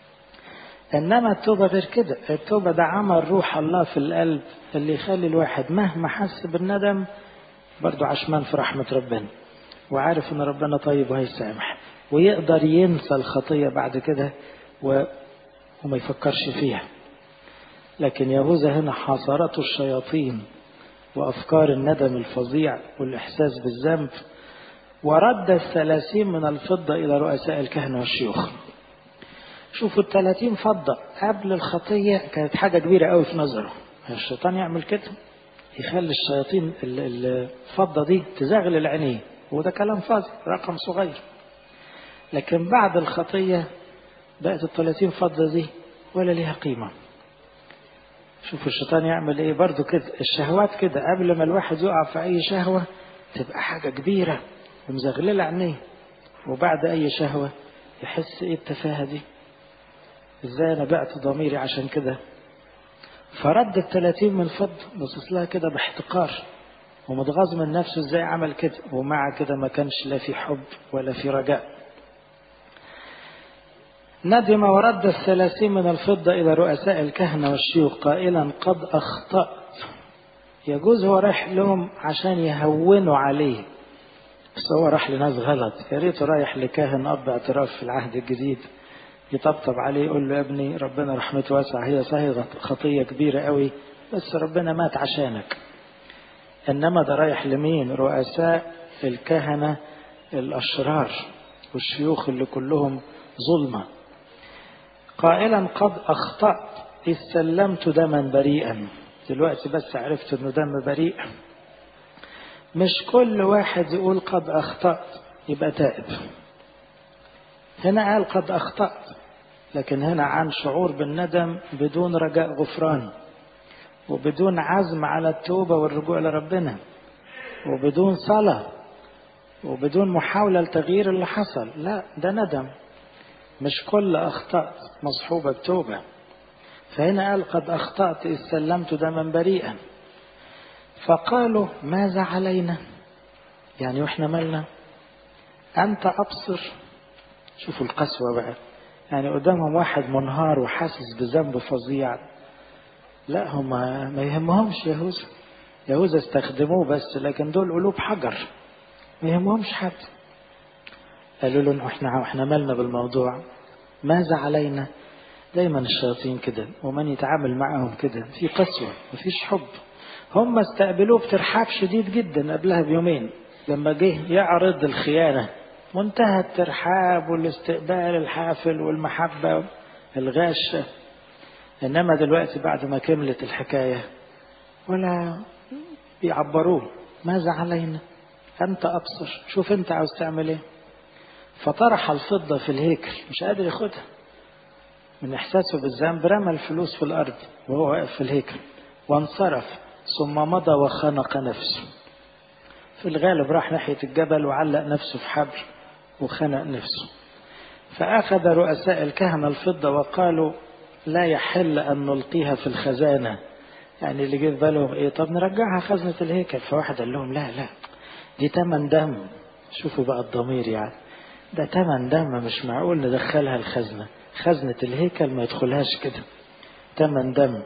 انما التوبه غير كده التوبه ده عمل روح الله في القلب اللي يخلي الواحد مهما حس بالندم برضه عشمان في رحمة ربنا وعارف ان ربنا طيب وهيسامح ويقدر ينسى الخطية بعد كده و... وما يفكرش فيها لكن يهوذا هنا حاصرته الشياطين وأفكار الندم الفظيع والإحساس بالذنب ورد الثلاثين من الفضة إلى رؤساء الكهنة والشيوخ شوفوا الثلاثين فضة قبل الخطية كانت حاجة كبيرة قوي في نظره الشيطان يعمل كده يخلي الشياطين الفضة دي تزغلل عينيه وده كلام فاضي رقم صغير لكن بعد الخطية بقت الثلاثين فضة دي ولا ليها قيمة شوفوا الشيطان يعمل ايه برضو كده الشهوات كده قبل ما الواحد يقع في اي شهوة تبقى حاجة كبيرة ومزغللة عينيه وبعد اي شهوة يحس ايه التفاهة دي ازاي انا بعت ضميري عشان كده فرد الثلاثين من فضة بصص لها كده باحتقار ومتغاظ من نفسه ازاي عمل كده ومع كده ما كانش لا في حب ولا في رجاء ندم ورد الثلاثين من الفضة إلى رؤساء الكهنة والشيوخ قائلا قد أخطأت يجوز هو رايح لهم عشان يهونوا عليه بس هو راح لناس غلط يا ريته رايح لكاهن أب اعتراف في العهد الجديد يطبطب عليه يقول له يا ابني ربنا رحمته واسعة هي صحيح خطية كبيرة قوي بس ربنا مات عشانك إنما ده رايح لمين رؤساء الكهنة الأشرار والشيوخ اللي كلهم ظلمة قائلا قد أخطأت إذ سلمت دما بريئا دلوقتي بس عرفت إنه دم بريء مش كل واحد يقول قد أخطأت يبقى تائب هنا قال قد أخطأت لكن هنا عن شعور بالندم بدون رجاء غفران وبدون عزم على التوبة والرجوع لربنا وبدون صلاة وبدون محاولة لتغيير اللي حصل لا ده ندم مش كل أخطأت مصحوبة بتوبة فهنا قال قد أخطأت إذ سلمت دما بريئا فقالوا ماذا علينا يعني وإحنا مالنا أنت أبصر شوفوا القسوة بقى يعني قدامهم واحد منهار وحاسس بذنب فظيع لا هم ما يهمهمش يهوذا يهوذا استخدموه بس لكن دول قلوب حجر ما يهمهمش حد قالوا له احنا احنا مالنا بالموضوع ماذا علينا دايما الشياطين كده ومن يتعامل معهم كده في قسوة مفيش حب هم استقبلوه بترحاب شديد جدا قبلها بيومين لما جه يعرض الخيانة منتهى الترحاب والاستقبال الحافل والمحبة الغاشة إنما دلوقتي بعد ما كملت الحكاية ولا بيعبروه ماذا علينا أنت أبصر شوف أنت عاوز تعمل إيه فطرح الفضة في الهيكل مش قادر ياخدها من إحساسه بالذنب رمى الفلوس في الأرض وهو واقف في الهيكل وانصرف ثم مضى وخنق نفسه في الغالب راح ناحية الجبل وعلق نفسه في حبل وخنق نفسه فأخذ رؤساء الكهنة الفضة وقالوا لا يحل أن نلقيها في الخزانة يعني اللي جه في بالهم إيه طب نرجعها خزنة الهيكل فواحد قال لهم لا لا دي تمن دم شوفوا بقى الضمير يعني ده تمن دم مش معقول ندخلها الخزنة خزنة الهيكل ما يدخلهاش كده تمن دم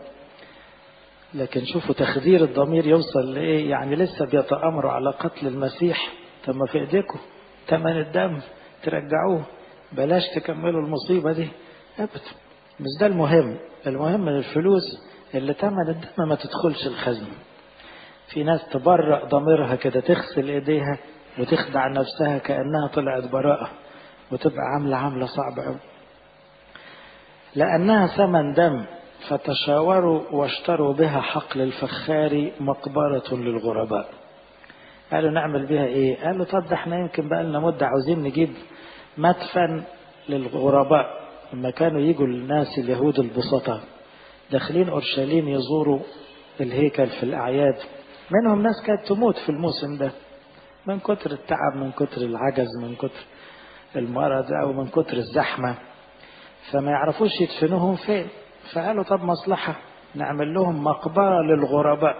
لكن شوفوا تخدير الضمير يوصل لإيه يعني لسه بيتأمروا على قتل المسيح طب ما في إيديكم تمن الدم ترجعوه بلاش تكملوا المصيبة دي أبدا مش ده المهم المهم ان الفلوس اللي تمن الدم ما تدخلش الخزنة في ناس تبرأ ضميرها كده تغسل ايديها وتخدع نفسها كأنها طلعت براءة وتبقى عاملة عاملة صعبة قوي لأنها ثمن دم فتشاوروا واشتروا بها حقل الفخار مقبرة للغرباء قالوا نعمل بها ايه قالوا طب ده احنا يمكن بقى لنا مدة عاوزين نجيب مدفن للغرباء لما كانوا يجوا الناس اليهود البسطاء داخلين اورشليم يزوروا الهيكل في الاعياد منهم ناس كانت تموت في الموسم ده من كتر التعب من كتر العجز من كتر المرض او من كتر الزحمه فما يعرفوش يدفنوهم فين فقالوا طب مصلحه نعمل لهم مقبره للغرباء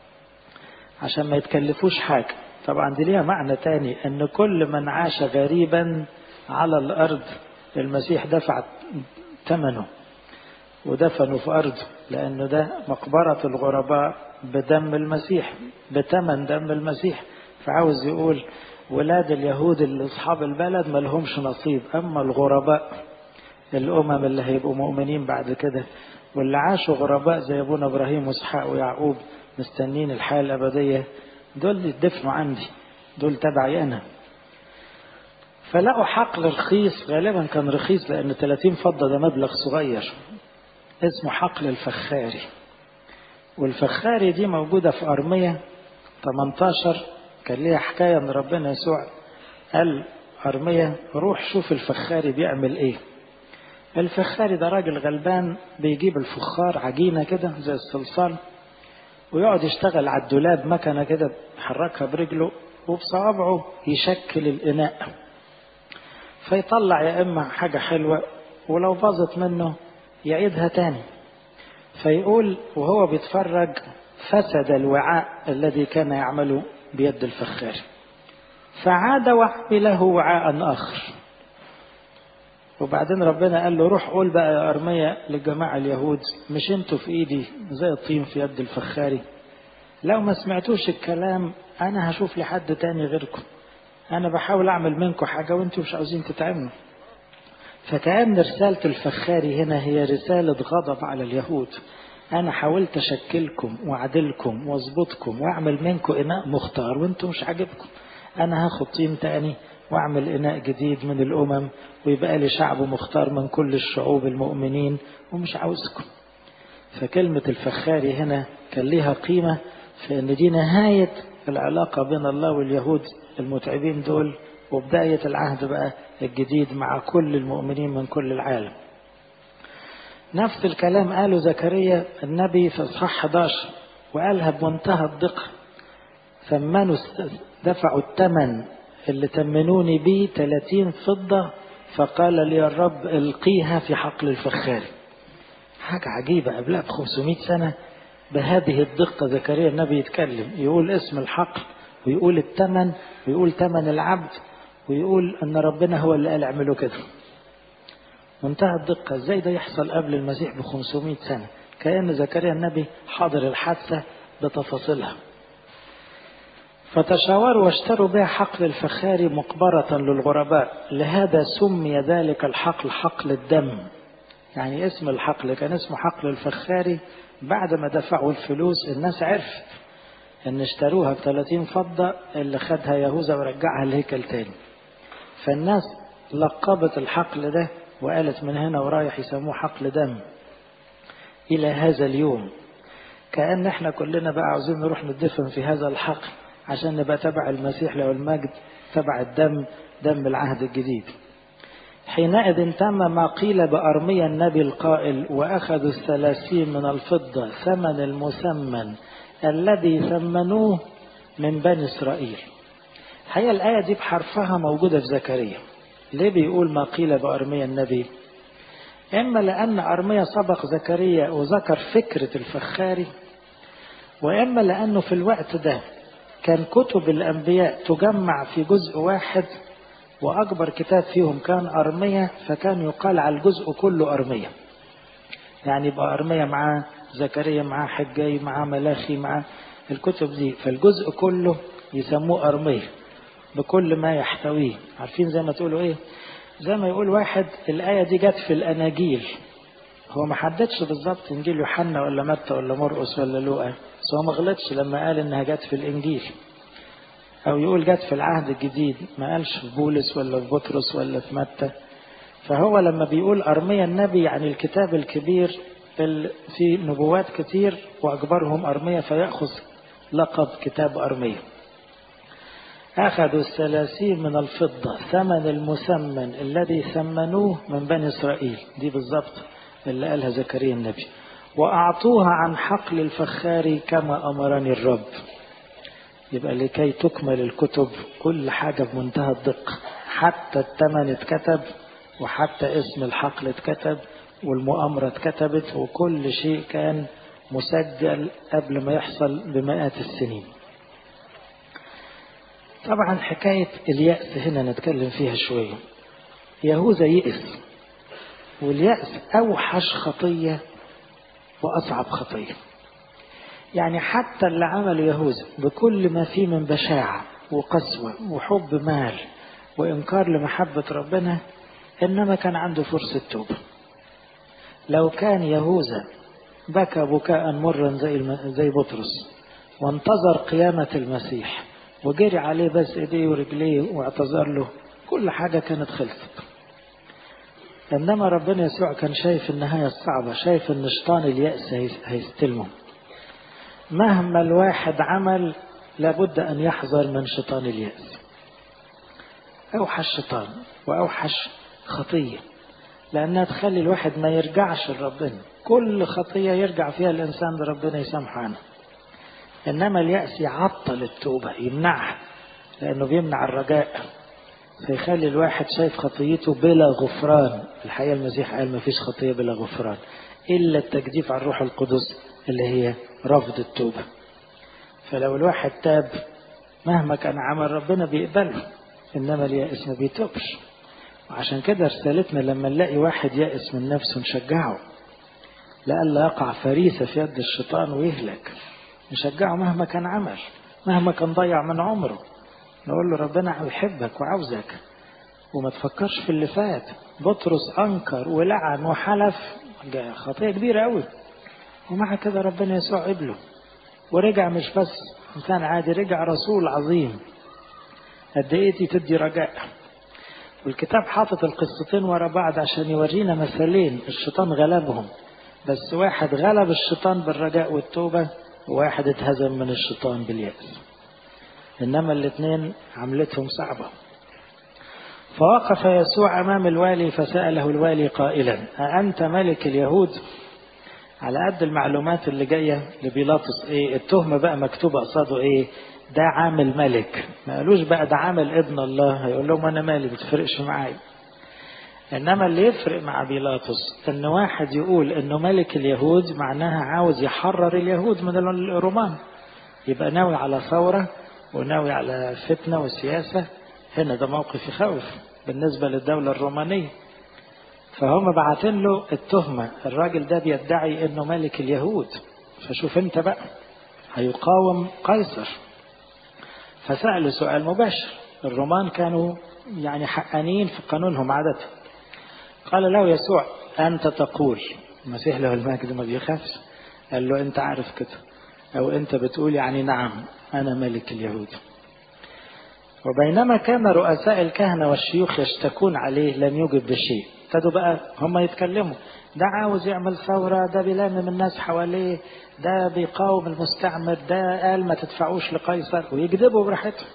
عشان ما يتكلفوش حاجه طبعا دي ليها معنى تاني ان كل من عاش غريبا على الارض المسيح دفع ثمنه ودفنوا في أرضه لأنه ده مقبرة الغرباء بدم المسيح بثمن دم المسيح فعاوز يقول ولاد اليهود اللي أصحاب البلد ما لهمش نصيب أما الغرباء الأمم اللي هيبقوا مؤمنين بعد كده واللي عاشوا غرباء زي أبونا إبراهيم وإسحاق ويعقوب مستنين الحياة الأبدية دول يدفنوا عندي دول تبعي أنا فلقوا حقل رخيص غالبا كان رخيص لأن 30 فضة ده مبلغ صغير اسمه حقل الفخاري والفخاري دي موجودة في أرمية 18 كان ليها حكاية ان ربنا يسوع قال أرمية روح شوف الفخاري بيعمل ايه الفخاري ده راجل غلبان بيجيب الفخار عجينة كده زي الصلصال ويقعد يشتغل على الدولاب مكنة كده يحركها برجله وبصوابعه يشكل الإناء فيطلع يا إما حاجة حلوة ولو باظت منه يعيدها تاني فيقول وهو بيتفرج فسد الوعاء الذي كان يعمله بيد الفخار فعاد وعمله وعاء آخر وبعدين ربنا قال له روح قول بقى يا أرمية للجماعة اليهود مش انتوا في ايدي زي الطين في يد الفخاري لو ما سمعتوش الكلام انا هشوف لي حد تاني غيركم انا بحاول اعمل منكم حاجة وانتوا مش عاوزين تتعملوا فكأن رسالة الفخاري هنا هي رسالة غضب على اليهود أنا حاولت أشكلكم وأعدلكم وأظبطكم وأعمل منكم إناء مختار وأنتم مش عاجبكم أنا هاخد طين تاني وأعمل إناء جديد من الأمم ويبقى لي شعب مختار من كل الشعوب المؤمنين ومش عاوزكم فكلمة الفخاري هنا كان ليها قيمة في أن دي نهاية العلاقة بين الله واليهود المتعبين دول وبداية العهد بقى الجديد مع كل المؤمنين من كل العالم نفس الكلام قاله زكريا النبي في اصحاح 11 وقالها بمنتهى الدقة ثمنوا دفعوا الثمن اللي تمنوني بيه 30 فضة فقال لي الرب القيها في حقل الفخار حاجة عجيبة قبلها ب 500 سنة بهذه الدقة زكريا النبي يتكلم يقول اسم الحقل ويقول الثمن ويقول ثمن العبد ويقول ان ربنا هو اللي قال اعملوا كده منتهى الدقة ازاي ده يحصل قبل المسيح ب 500 سنة كأن زكريا النبي حاضر الحادثة بتفاصيلها فتشاوروا واشتروا بها حقل الفخار مقبرة للغرباء لهذا سمي ذلك الحقل حقل الدم يعني اسم الحقل كان اسمه حقل الفخاري بعد ما دفعوا الفلوس الناس عرفت ان اشتروها ب 30 فضة اللي خدها يهوذا ورجعها الهيكل تاني فالناس لقبت الحقل ده وقالت من هنا ورايح يسموه حقل دم إلى هذا اليوم كأن احنا كلنا بقى عاوزين نروح ندفن في هذا الحقل عشان نبقى تبع المسيح له المجد تبع الدم دم العهد الجديد حينئذ تم ما قيل بأرميا النبي القائل وأخذوا الثلاثين من الفضة ثمن المثمن الذي ثمنوه من بني إسرائيل هي الآية دي بحرفها موجودة في زكريا ليه بيقول ما قيل بأرميا النبي إما لأن أرميا سبق زكريا وذكر فكرة الفخاري وإما لأنه في الوقت ده كان كتب الأنبياء تجمع في جزء واحد وأكبر كتاب فيهم كان أرميا فكان يقال على الجزء كله أرميا يعني يبقى أرميا معاه زكريا معاه حجاي معاه ملاخي معاه الكتب دي فالجزء كله يسموه أرميا بكل ما يحتويه عارفين زي ما تقولوا ايه زي ما يقول واحد الآية دي جت في الأناجيل هو ما حددش بالظبط إنجيل يوحنا ولا متى ولا مرقس ولا لوقا بس هو ما غلطش لما قال إنها جت في الإنجيل أو يقول جت في العهد الجديد ما قالش في بولس ولا في بطرس ولا في متى فهو لما بيقول أرميا النبي يعني الكتاب الكبير في نبوات كتير وأكبرهم أرميا فيأخذ لقب كتاب أرميا أخذوا الثلاثين من الفضة ثمن المثمن الذي ثمنوه من بني إسرائيل دي بالضبط اللي قالها زكريا النبي وأعطوها عن حقل الفخار كما أمرني الرب يبقى لكي تكمل الكتب كل حاجة بمنتهى الدقة حتى الثمن اتكتب وحتى اسم الحقل اتكتب والمؤامرة اتكتبت وكل شيء كان مسجل قبل ما يحصل بمئات السنين طبعا حكاية اليأس هنا نتكلم فيها شوية يهوذا يئس واليأس أوحش خطية وأصعب خطية يعني حتى اللي عمله يهوذا بكل ما فيه من بشاعة وقسوة وحب مال وإنكار لمحبة ربنا إنما كان عنده فرصة توبة لو كان يهوذا بكى بكاء مرا زي زي بطرس وانتظر قيامة المسيح وجري عليه بس ايديه ورجليه واعتذر له كل حاجة كانت خلصت انما ربنا يسوع كان شايف النهاية الصعبة شايف ان شيطان اليأس هيستلمه مهما الواحد عمل لابد ان يحذر من شيطان اليأس اوحش شيطان واوحش خطية لانها تخلي الواحد ما يرجعش لربنا كل خطية يرجع فيها الانسان لربنا يسامحه عنها إنما اليأس يعطل التوبة يمنعها لأنه بيمنع الرجاء فيخلي الواحد شايف خطيته بلا غفران الحقيقة المسيح قال ما فيش خطية بلا غفران إلا التجديف على الروح القدس اللي هي رفض التوبة فلو الواحد تاب مهما كان عمل ربنا بيقبله إنما اليائس ما بيتوبش وعشان كده رسالتنا لما نلاقي واحد يائس من نفسه نشجعه لئلا يقع فريسة في يد الشيطان ويهلك نشجعه مهما كان عمل مهما كان ضيع من عمره نقول له ربنا يحبك وعاوزك وما تفكرش في اللي فات بطرس أنكر ولعن وحلف خطية كبيرة قوي ومع كده ربنا يسوع قبله ورجع مش بس إنسان عادي رجع رسول عظيم قد إيه تدي رجاء والكتاب حاطط القصتين ورا بعض عشان يورينا مثالين الشيطان غلبهم بس واحد غلب الشيطان بالرجاء والتوبة وواحد اتهزم من الشيطان باليأس إنما الاثنين عملتهم صعبة فوقف يسوع أمام الوالي فسأله الوالي قائلا أأنت ملك اليهود على قد المعلومات اللي جاية لبيلاطس إيه التهمة بقى مكتوبة قصاده إيه ده عامل ملك ما قالوش بقى ده عامل ابن الله هيقول لهم أنا مالي بتفرقش معايا إنما اللي يفرق مع بيلاطس إن واحد يقول إنه ملك اليهود معناها عاوز يحرر اليهود من الرومان يبقى ناوي على ثورة وناوي على فتنة وسياسة هنا ده موقف يخوف بالنسبة للدولة الرومانية فهم بعتين له التهمة الراجل ده بيدعي إنه ملك اليهود فشوف أنت بقى هيقاوم قيصر فسألوا سؤال مباشر الرومان كانوا يعني حقانيين في قانونهم عادة قال له يسوع أنت تقول المسيح له المجد ما بيخافش قال له أنت عارف كده أو أنت بتقول يعني نعم أنا ملك اليهود وبينما كان رؤساء الكهنة والشيوخ يشتكون عليه لم يجب بشيء ابتدوا بقى هم يتكلموا ده عاوز يعمل ثورة ده بيلمم الناس حواليه ده بيقاوم المستعمر ده قال ما تدفعوش لقيصر ويكذبوا براحتهم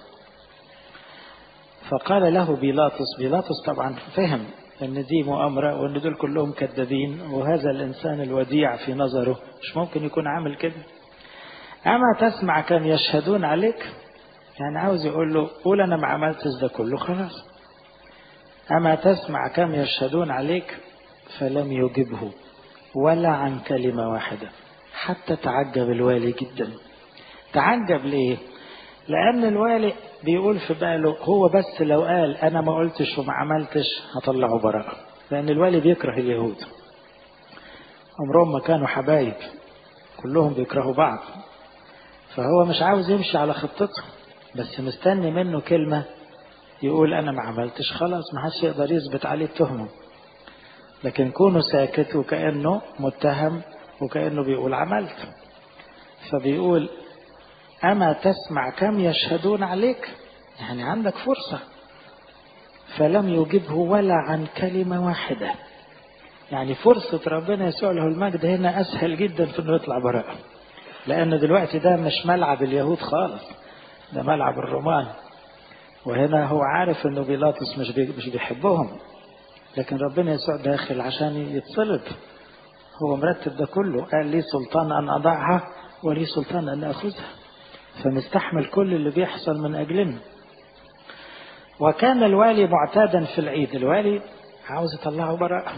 فقال له بيلاطس بيلاطس طبعا فهم ان دي مؤامرة وان دول كلهم كذابين وهذا الانسان الوديع في نظره مش ممكن يكون عامل كده اما تسمع كم يشهدون عليك يعني عاوز يقول له قول انا ما عملتش ده كله خلاص اما تسمع كم يشهدون عليك فلم يجبه ولا عن كلمة واحدة حتى تعجب الوالي جدا تعجب ليه لأن الوالي بيقول في باله هو بس لو قال أنا ما قلتش وما عملتش هطلعه براءة لأن الوالي بيكره اليهود عمرهم ما كانوا حبايب كلهم بيكرهوا بعض فهو مش عاوز يمشي على خطته بس مستني منه كلمة يقول أنا ما عملتش خلاص ما حدش يقدر يثبت عليه التهمة لكن كونه ساكت وكأنه متهم وكأنه بيقول عملت فبيقول أما تسمع كم يشهدون عليك يعني عندك فرصة فلم يجبه ولا عن كلمة واحدة يعني فرصة ربنا يسوع له المجد هنا أسهل جدا في أنه يطلع براءة لأن دلوقتي ده مش ملعب اليهود خالص ده ملعب الرومان وهنا هو عارف أنه بيلاطس مش مش بيحبهم لكن ربنا يسوع داخل عشان يتصلب هو مرتب ده كله قال لي سلطان أن أضعها ولي سلطان أن أخذها فمستحمل كل اللي بيحصل من أجلنا وكان الوالي معتادا في العيد الوالي عاوز يطلعه براءة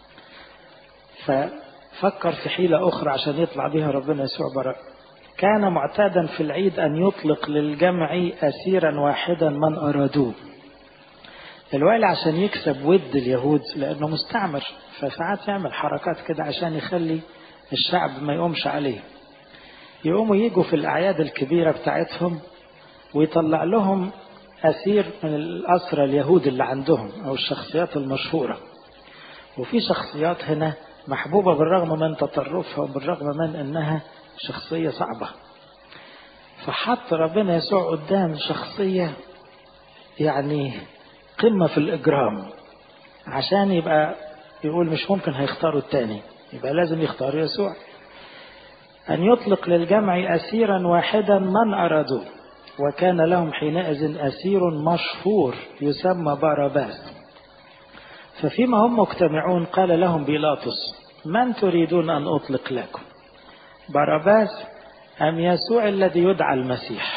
ففكر في حيلة أخرى عشان يطلع بها ربنا يسوع براءة كان معتادا في العيد أن يطلق للجمع أسيرا واحدا من أرادوه الوالي عشان يكسب ود اليهود لأنه مستعمر فساعات يعمل حركات كده عشان يخلي الشعب ما يقومش عليه يقوموا يجوا في الأعياد الكبيرة بتاعتهم ويطلع لهم أسير من الأسرى اليهود اللي عندهم أو الشخصيات المشهورة وفي شخصيات هنا محبوبة بالرغم من تطرفها وبالرغم من أنها شخصية صعبة فحط ربنا يسوع قدام شخصية يعني قمة في الإجرام عشان يبقى يقول مش ممكن هيختاروا التاني يبقى لازم يختار يسوع أن يطلق للجمع أسيرا واحدا من أرادوه وكان لهم حينئذ أسير مشهور يسمى باراباس ففيما هم مجتمعون قال لهم بيلاطس من تريدون أن أطلق لكم باراباس أم يسوع الذي يدعى المسيح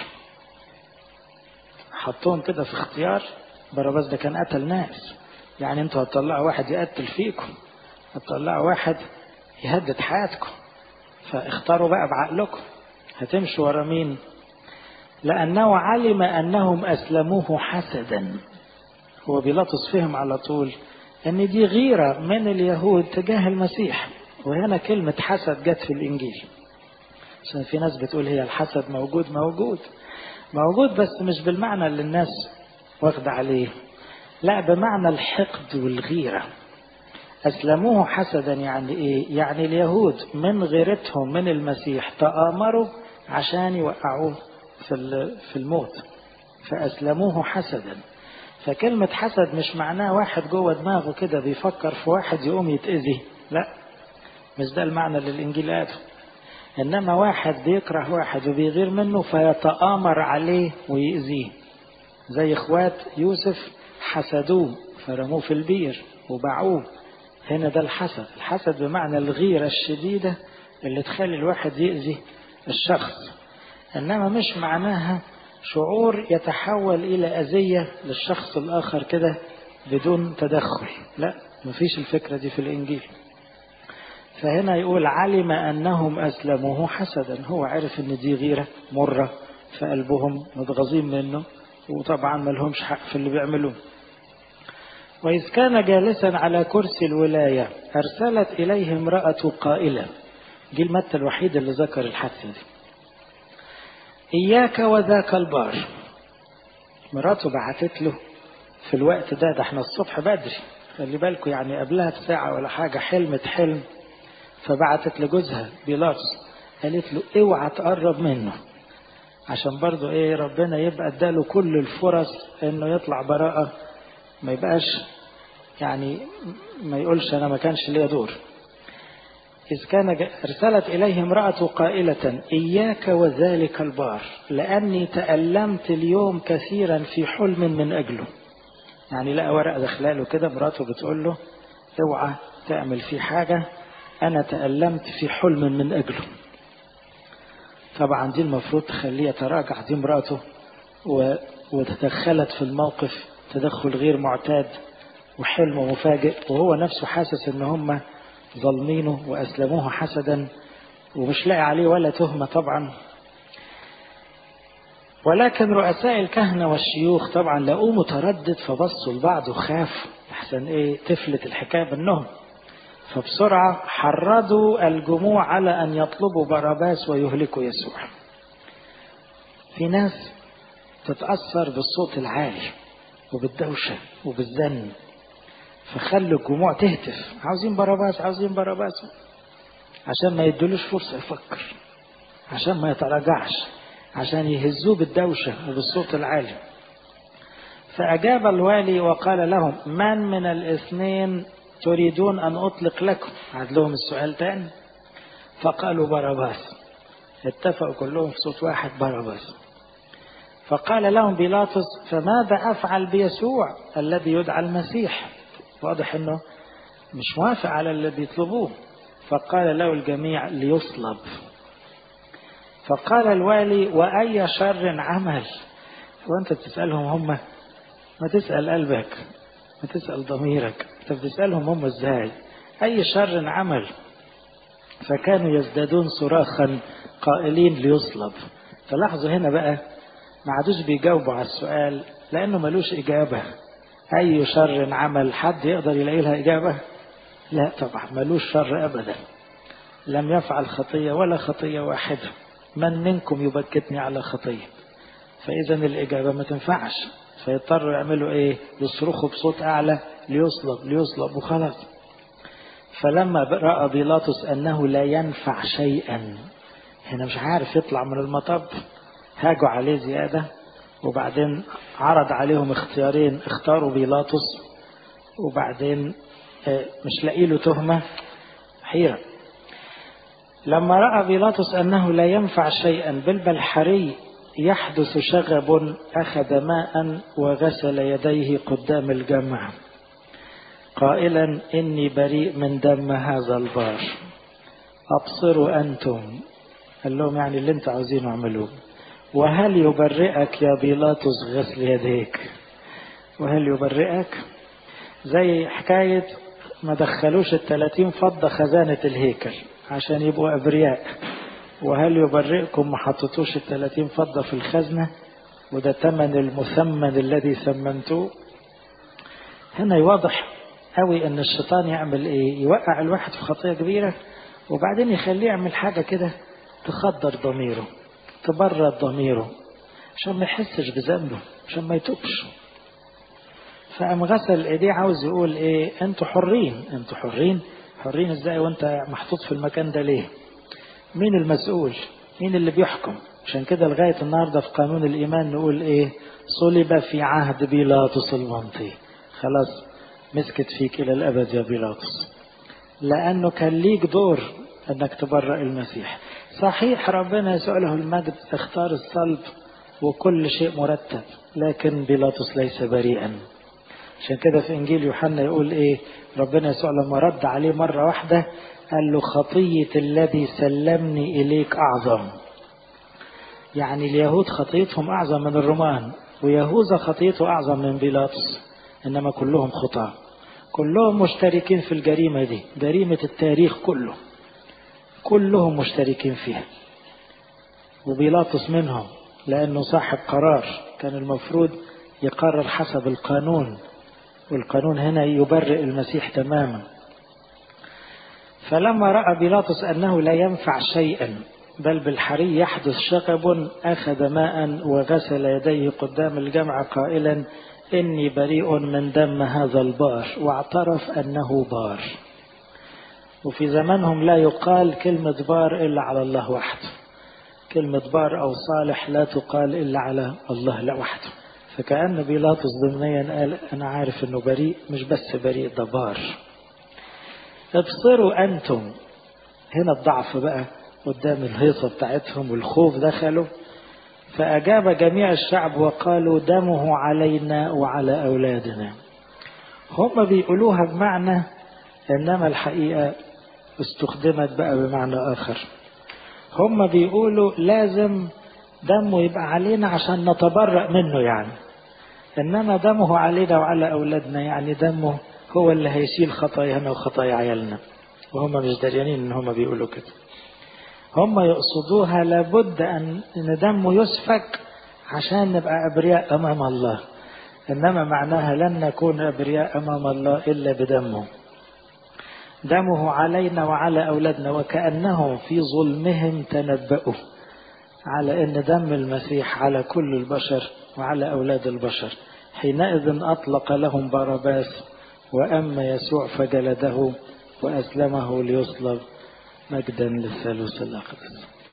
حطوهم كده في اختيار باراباس ده كان قتل ناس يعني انتوا هتطلعوا واحد يقتل فيكم هتطلعوا واحد يهدد حياتكم فاختاروا بقى بعقلكم هتمشوا ورا مين لأنه علم أنهم أسلموه حسدا هو بيلاطس فهم على طول أن دي غيرة من اليهود تجاه المسيح وهنا كلمة حسد جت في الإنجيل عشان في ناس بتقول هي الحسد موجود موجود موجود بس مش بالمعنى اللي الناس واخدة عليه لا بمعنى الحقد والغيرة أسلموه حسدا يعني إيه؟ يعني اليهود من غيرتهم من المسيح تآمروا عشان يوقعوه في في الموت فأسلموه حسدا فكلمة حسد مش معناه واحد جوه دماغه كده بيفكر في واحد يقوم يتأذي لا مش ده المعنى اللي الإنجيل قاله إنما واحد بيكره واحد وبيغير منه فيتآمر عليه ويأذيه زي إخوات يوسف حسدوه فرموه في البير وباعوه هنا ده الحسد الحسد بمعنى الغيرة الشديدة اللي تخلي الواحد يأذي الشخص إنما مش معناها شعور يتحول إلى أذية للشخص الآخر كده بدون تدخل لا مفيش الفكرة دي في الإنجيل فهنا يقول علم أنهم أسلموه حسدا هو عرف أن دي غيرة مرة فقلبهم متغاظين منه وطبعا ما لهمش حق في اللي بيعملوه وإذ كان جالسا على كرسي الولاية أرسلت إليه امرأة قائلة دي المتة الوحيدة اللي ذكر الحادثة دي إياك وذاك البار مراته بعتت له في الوقت ده ده احنا الصبح بدري خلي بالكم يعني قبلها بساعة ولا حاجة حلمت حلم فبعتت لجوزها بيلاطس قالت له اوعى تقرب منه عشان برضو ايه ربنا يبقى اداله كل الفرص انه يطلع براءة ما يبقاش يعني ما يقولش انا ما كانش ليا دور إذ كان أرسلت إليه امرأة قائلة إياك وذلك البار لأني تألمت اليوم كثيرا في حلم من أجله يعني لقى ورقة دخلاله كده مراته بتقول له اوعى تعمل فيه حاجة أنا تألمت في حلم من أجله طبعا دي المفروض تخليه يتراجع دي مراته و... وتدخلت في الموقف تدخل غير معتاد وحلم مفاجئ وهو نفسه حاسس ان هم ظالمينه واسلموه حسدا ومش لاقي عليه ولا تهمه طبعا ولكن رؤساء الكهنة والشيوخ طبعا لقوه متردد فبصوا لبعض وخافوا احسن ايه تفلت الحكاية منهم فبسرعة حرضوا الجموع على أن يطلبوا باراباس ويهلكوا يسوع في ناس تتأثر بالصوت العالي وبالدوشة وبالزن فخلوا الجموع تهتف عاوزين باراباس عاوزين باراباس عشان ما يدلوش فرصة يفكر عشان ما يتراجعش عشان يهزوه بالدوشة وبالصوت العالي فأجاب الوالي وقال لهم من من الاثنين تريدون أن أطلق لكم عاد لهم السؤال تاني فقالوا باراباس اتفقوا كلهم في صوت واحد باراباس فقال لهم بيلاطس فماذا أفعل بيسوع الذي يدعى المسيح واضح أنه مش موافق على اللي بيطلبوه فقال له الجميع ليصلب فقال الوالي وأي شر عمل وأنت بتسألهم هم ما تسأل قلبك ما تسأل ضميرك أنت بتسألهم هم إزاي أي شر عمل فكانوا يزدادون صراخا قائلين ليصلب فلاحظوا هنا بقى ما عادوش بيجاوبوا على السؤال لأنه ملوش إجابة أي شر عمل حد يقدر يلاقي لها إجابة لا طبعا ملوش شر أبدا لم يفعل خطية ولا خطية واحدة من منكم يبكتني على خطية فإذا الإجابة ما تنفعش فيضطروا يعملوا إيه يصرخوا بصوت أعلى ليصلب ليصلب وخلاص فلما رأى بيلاطس أنه لا ينفع شيئا هنا مش عارف يطلع من المطب هاجوا عليه زيادة وبعدين عرض عليهم اختيارين اختاروا بيلاطس وبعدين مش لاقي له تهمة حيرة لما رأى بيلاطس أنه لا ينفع شيئا بل بل حري يحدث شغب أخذ ماء وغسل يديه قدام الجمع قائلا إني بريء من دم هذا البار أبصروا أنتم قال لهم يعني اللي انت عاوزينه اعملوه وهل يبرئك يا بيلاطس غسل يديك وهل يبرئك زي حكاية ما دخلوش التلاتين فضة خزانة الهيكل عشان يبقوا أبرياء وهل يبرئكم ما حطيتوش التلاتين فضة في الخزنة وده تمن المثمن الذي ثمنتوه هنا يواضح قوي ان الشيطان يعمل ايه يوقع الواحد في خطية كبيرة وبعدين يخليه يعمل حاجة كده تخدر ضميره تبرد ضميره عشان ما يحسش بذنبه عشان ما يتوبش فقام غسل ايديه عاوز يقول ايه انتوا حرين انتوا حرين حرين ازاي وانت محطوط في المكان ده ليه مين المسؤول مين اللي بيحكم عشان كده لغاية النهاردة في قانون الإيمان نقول إيه صلب في عهد بيلاطس المنطي خلاص مسكت فيك إلى الأبد يا بيلاطس لأنه كان ليك دور أنك تبرأ المسيح صحيح ربنا يسوع له المجد اختار الصلب وكل شيء مرتب لكن بيلاطس ليس بريئا عشان كده في إنجيل يوحنا يقول إيه ربنا يسوع لما رد عليه مرة واحدة قال له خطية الذي سلمني إليك أعظم يعني اليهود خطيتهم أعظم من الرومان ويهوذا خطيته أعظم من بيلاطس إنما كلهم خطاة كلهم مشتركين في الجريمة دي جريمة التاريخ كله كلهم مشتركين فيها وبيلاطس منهم لأنه صاحب قرار كان المفروض يقرر حسب القانون والقانون هنا يبرئ المسيح تماما فلما رأى بيلاطس أنه لا ينفع شيئا بل بالحري يحدث شغب أخذ ماء وغسل يديه قدام الجمع قائلا إني بريء من دم هذا البار واعترف أنه بار وفي زمانهم لا يقال كلمة بار إلا على الله وحده كلمة بار أو صالح لا تقال إلا على الله لا وحده فكأن بيلاطس ضمنيا قال أنا عارف أنه بريء مش بس بريء ده بار ابصروا أنتم هنا الضعف بقى قدام الهيصة بتاعتهم والخوف دخلوا فأجاب جميع الشعب وقالوا دمه علينا وعلى أولادنا هم بيقولوها بمعنى إنما الحقيقة استخدمت بقى بمعنى آخر هم بيقولوا لازم دمه يبقى علينا عشان نتبرأ منه يعني إنما دمه علينا وعلى أولادنا يعني دمه هو اللي هيشيل خطايانا وخطايا عيالنا وهم مش دريانين إن هم بيقولوا كده هم يقصدوها لابد أن إن دمه يسفك عشان نبقى أبرياء أمام الله إنما معناها لن نكون أبرياء أمام الله إلا بدمه دمه علينا وعلى أولادنا وكأنهم في ظلمهم تنبأوا على أن دم المسيح على كل البشر وعلى أولاد البشر حينئذ أطلق لهم بارباس وأما يسوع فجلده وأسلمه ليصلب مجدا للثالوث الأقدس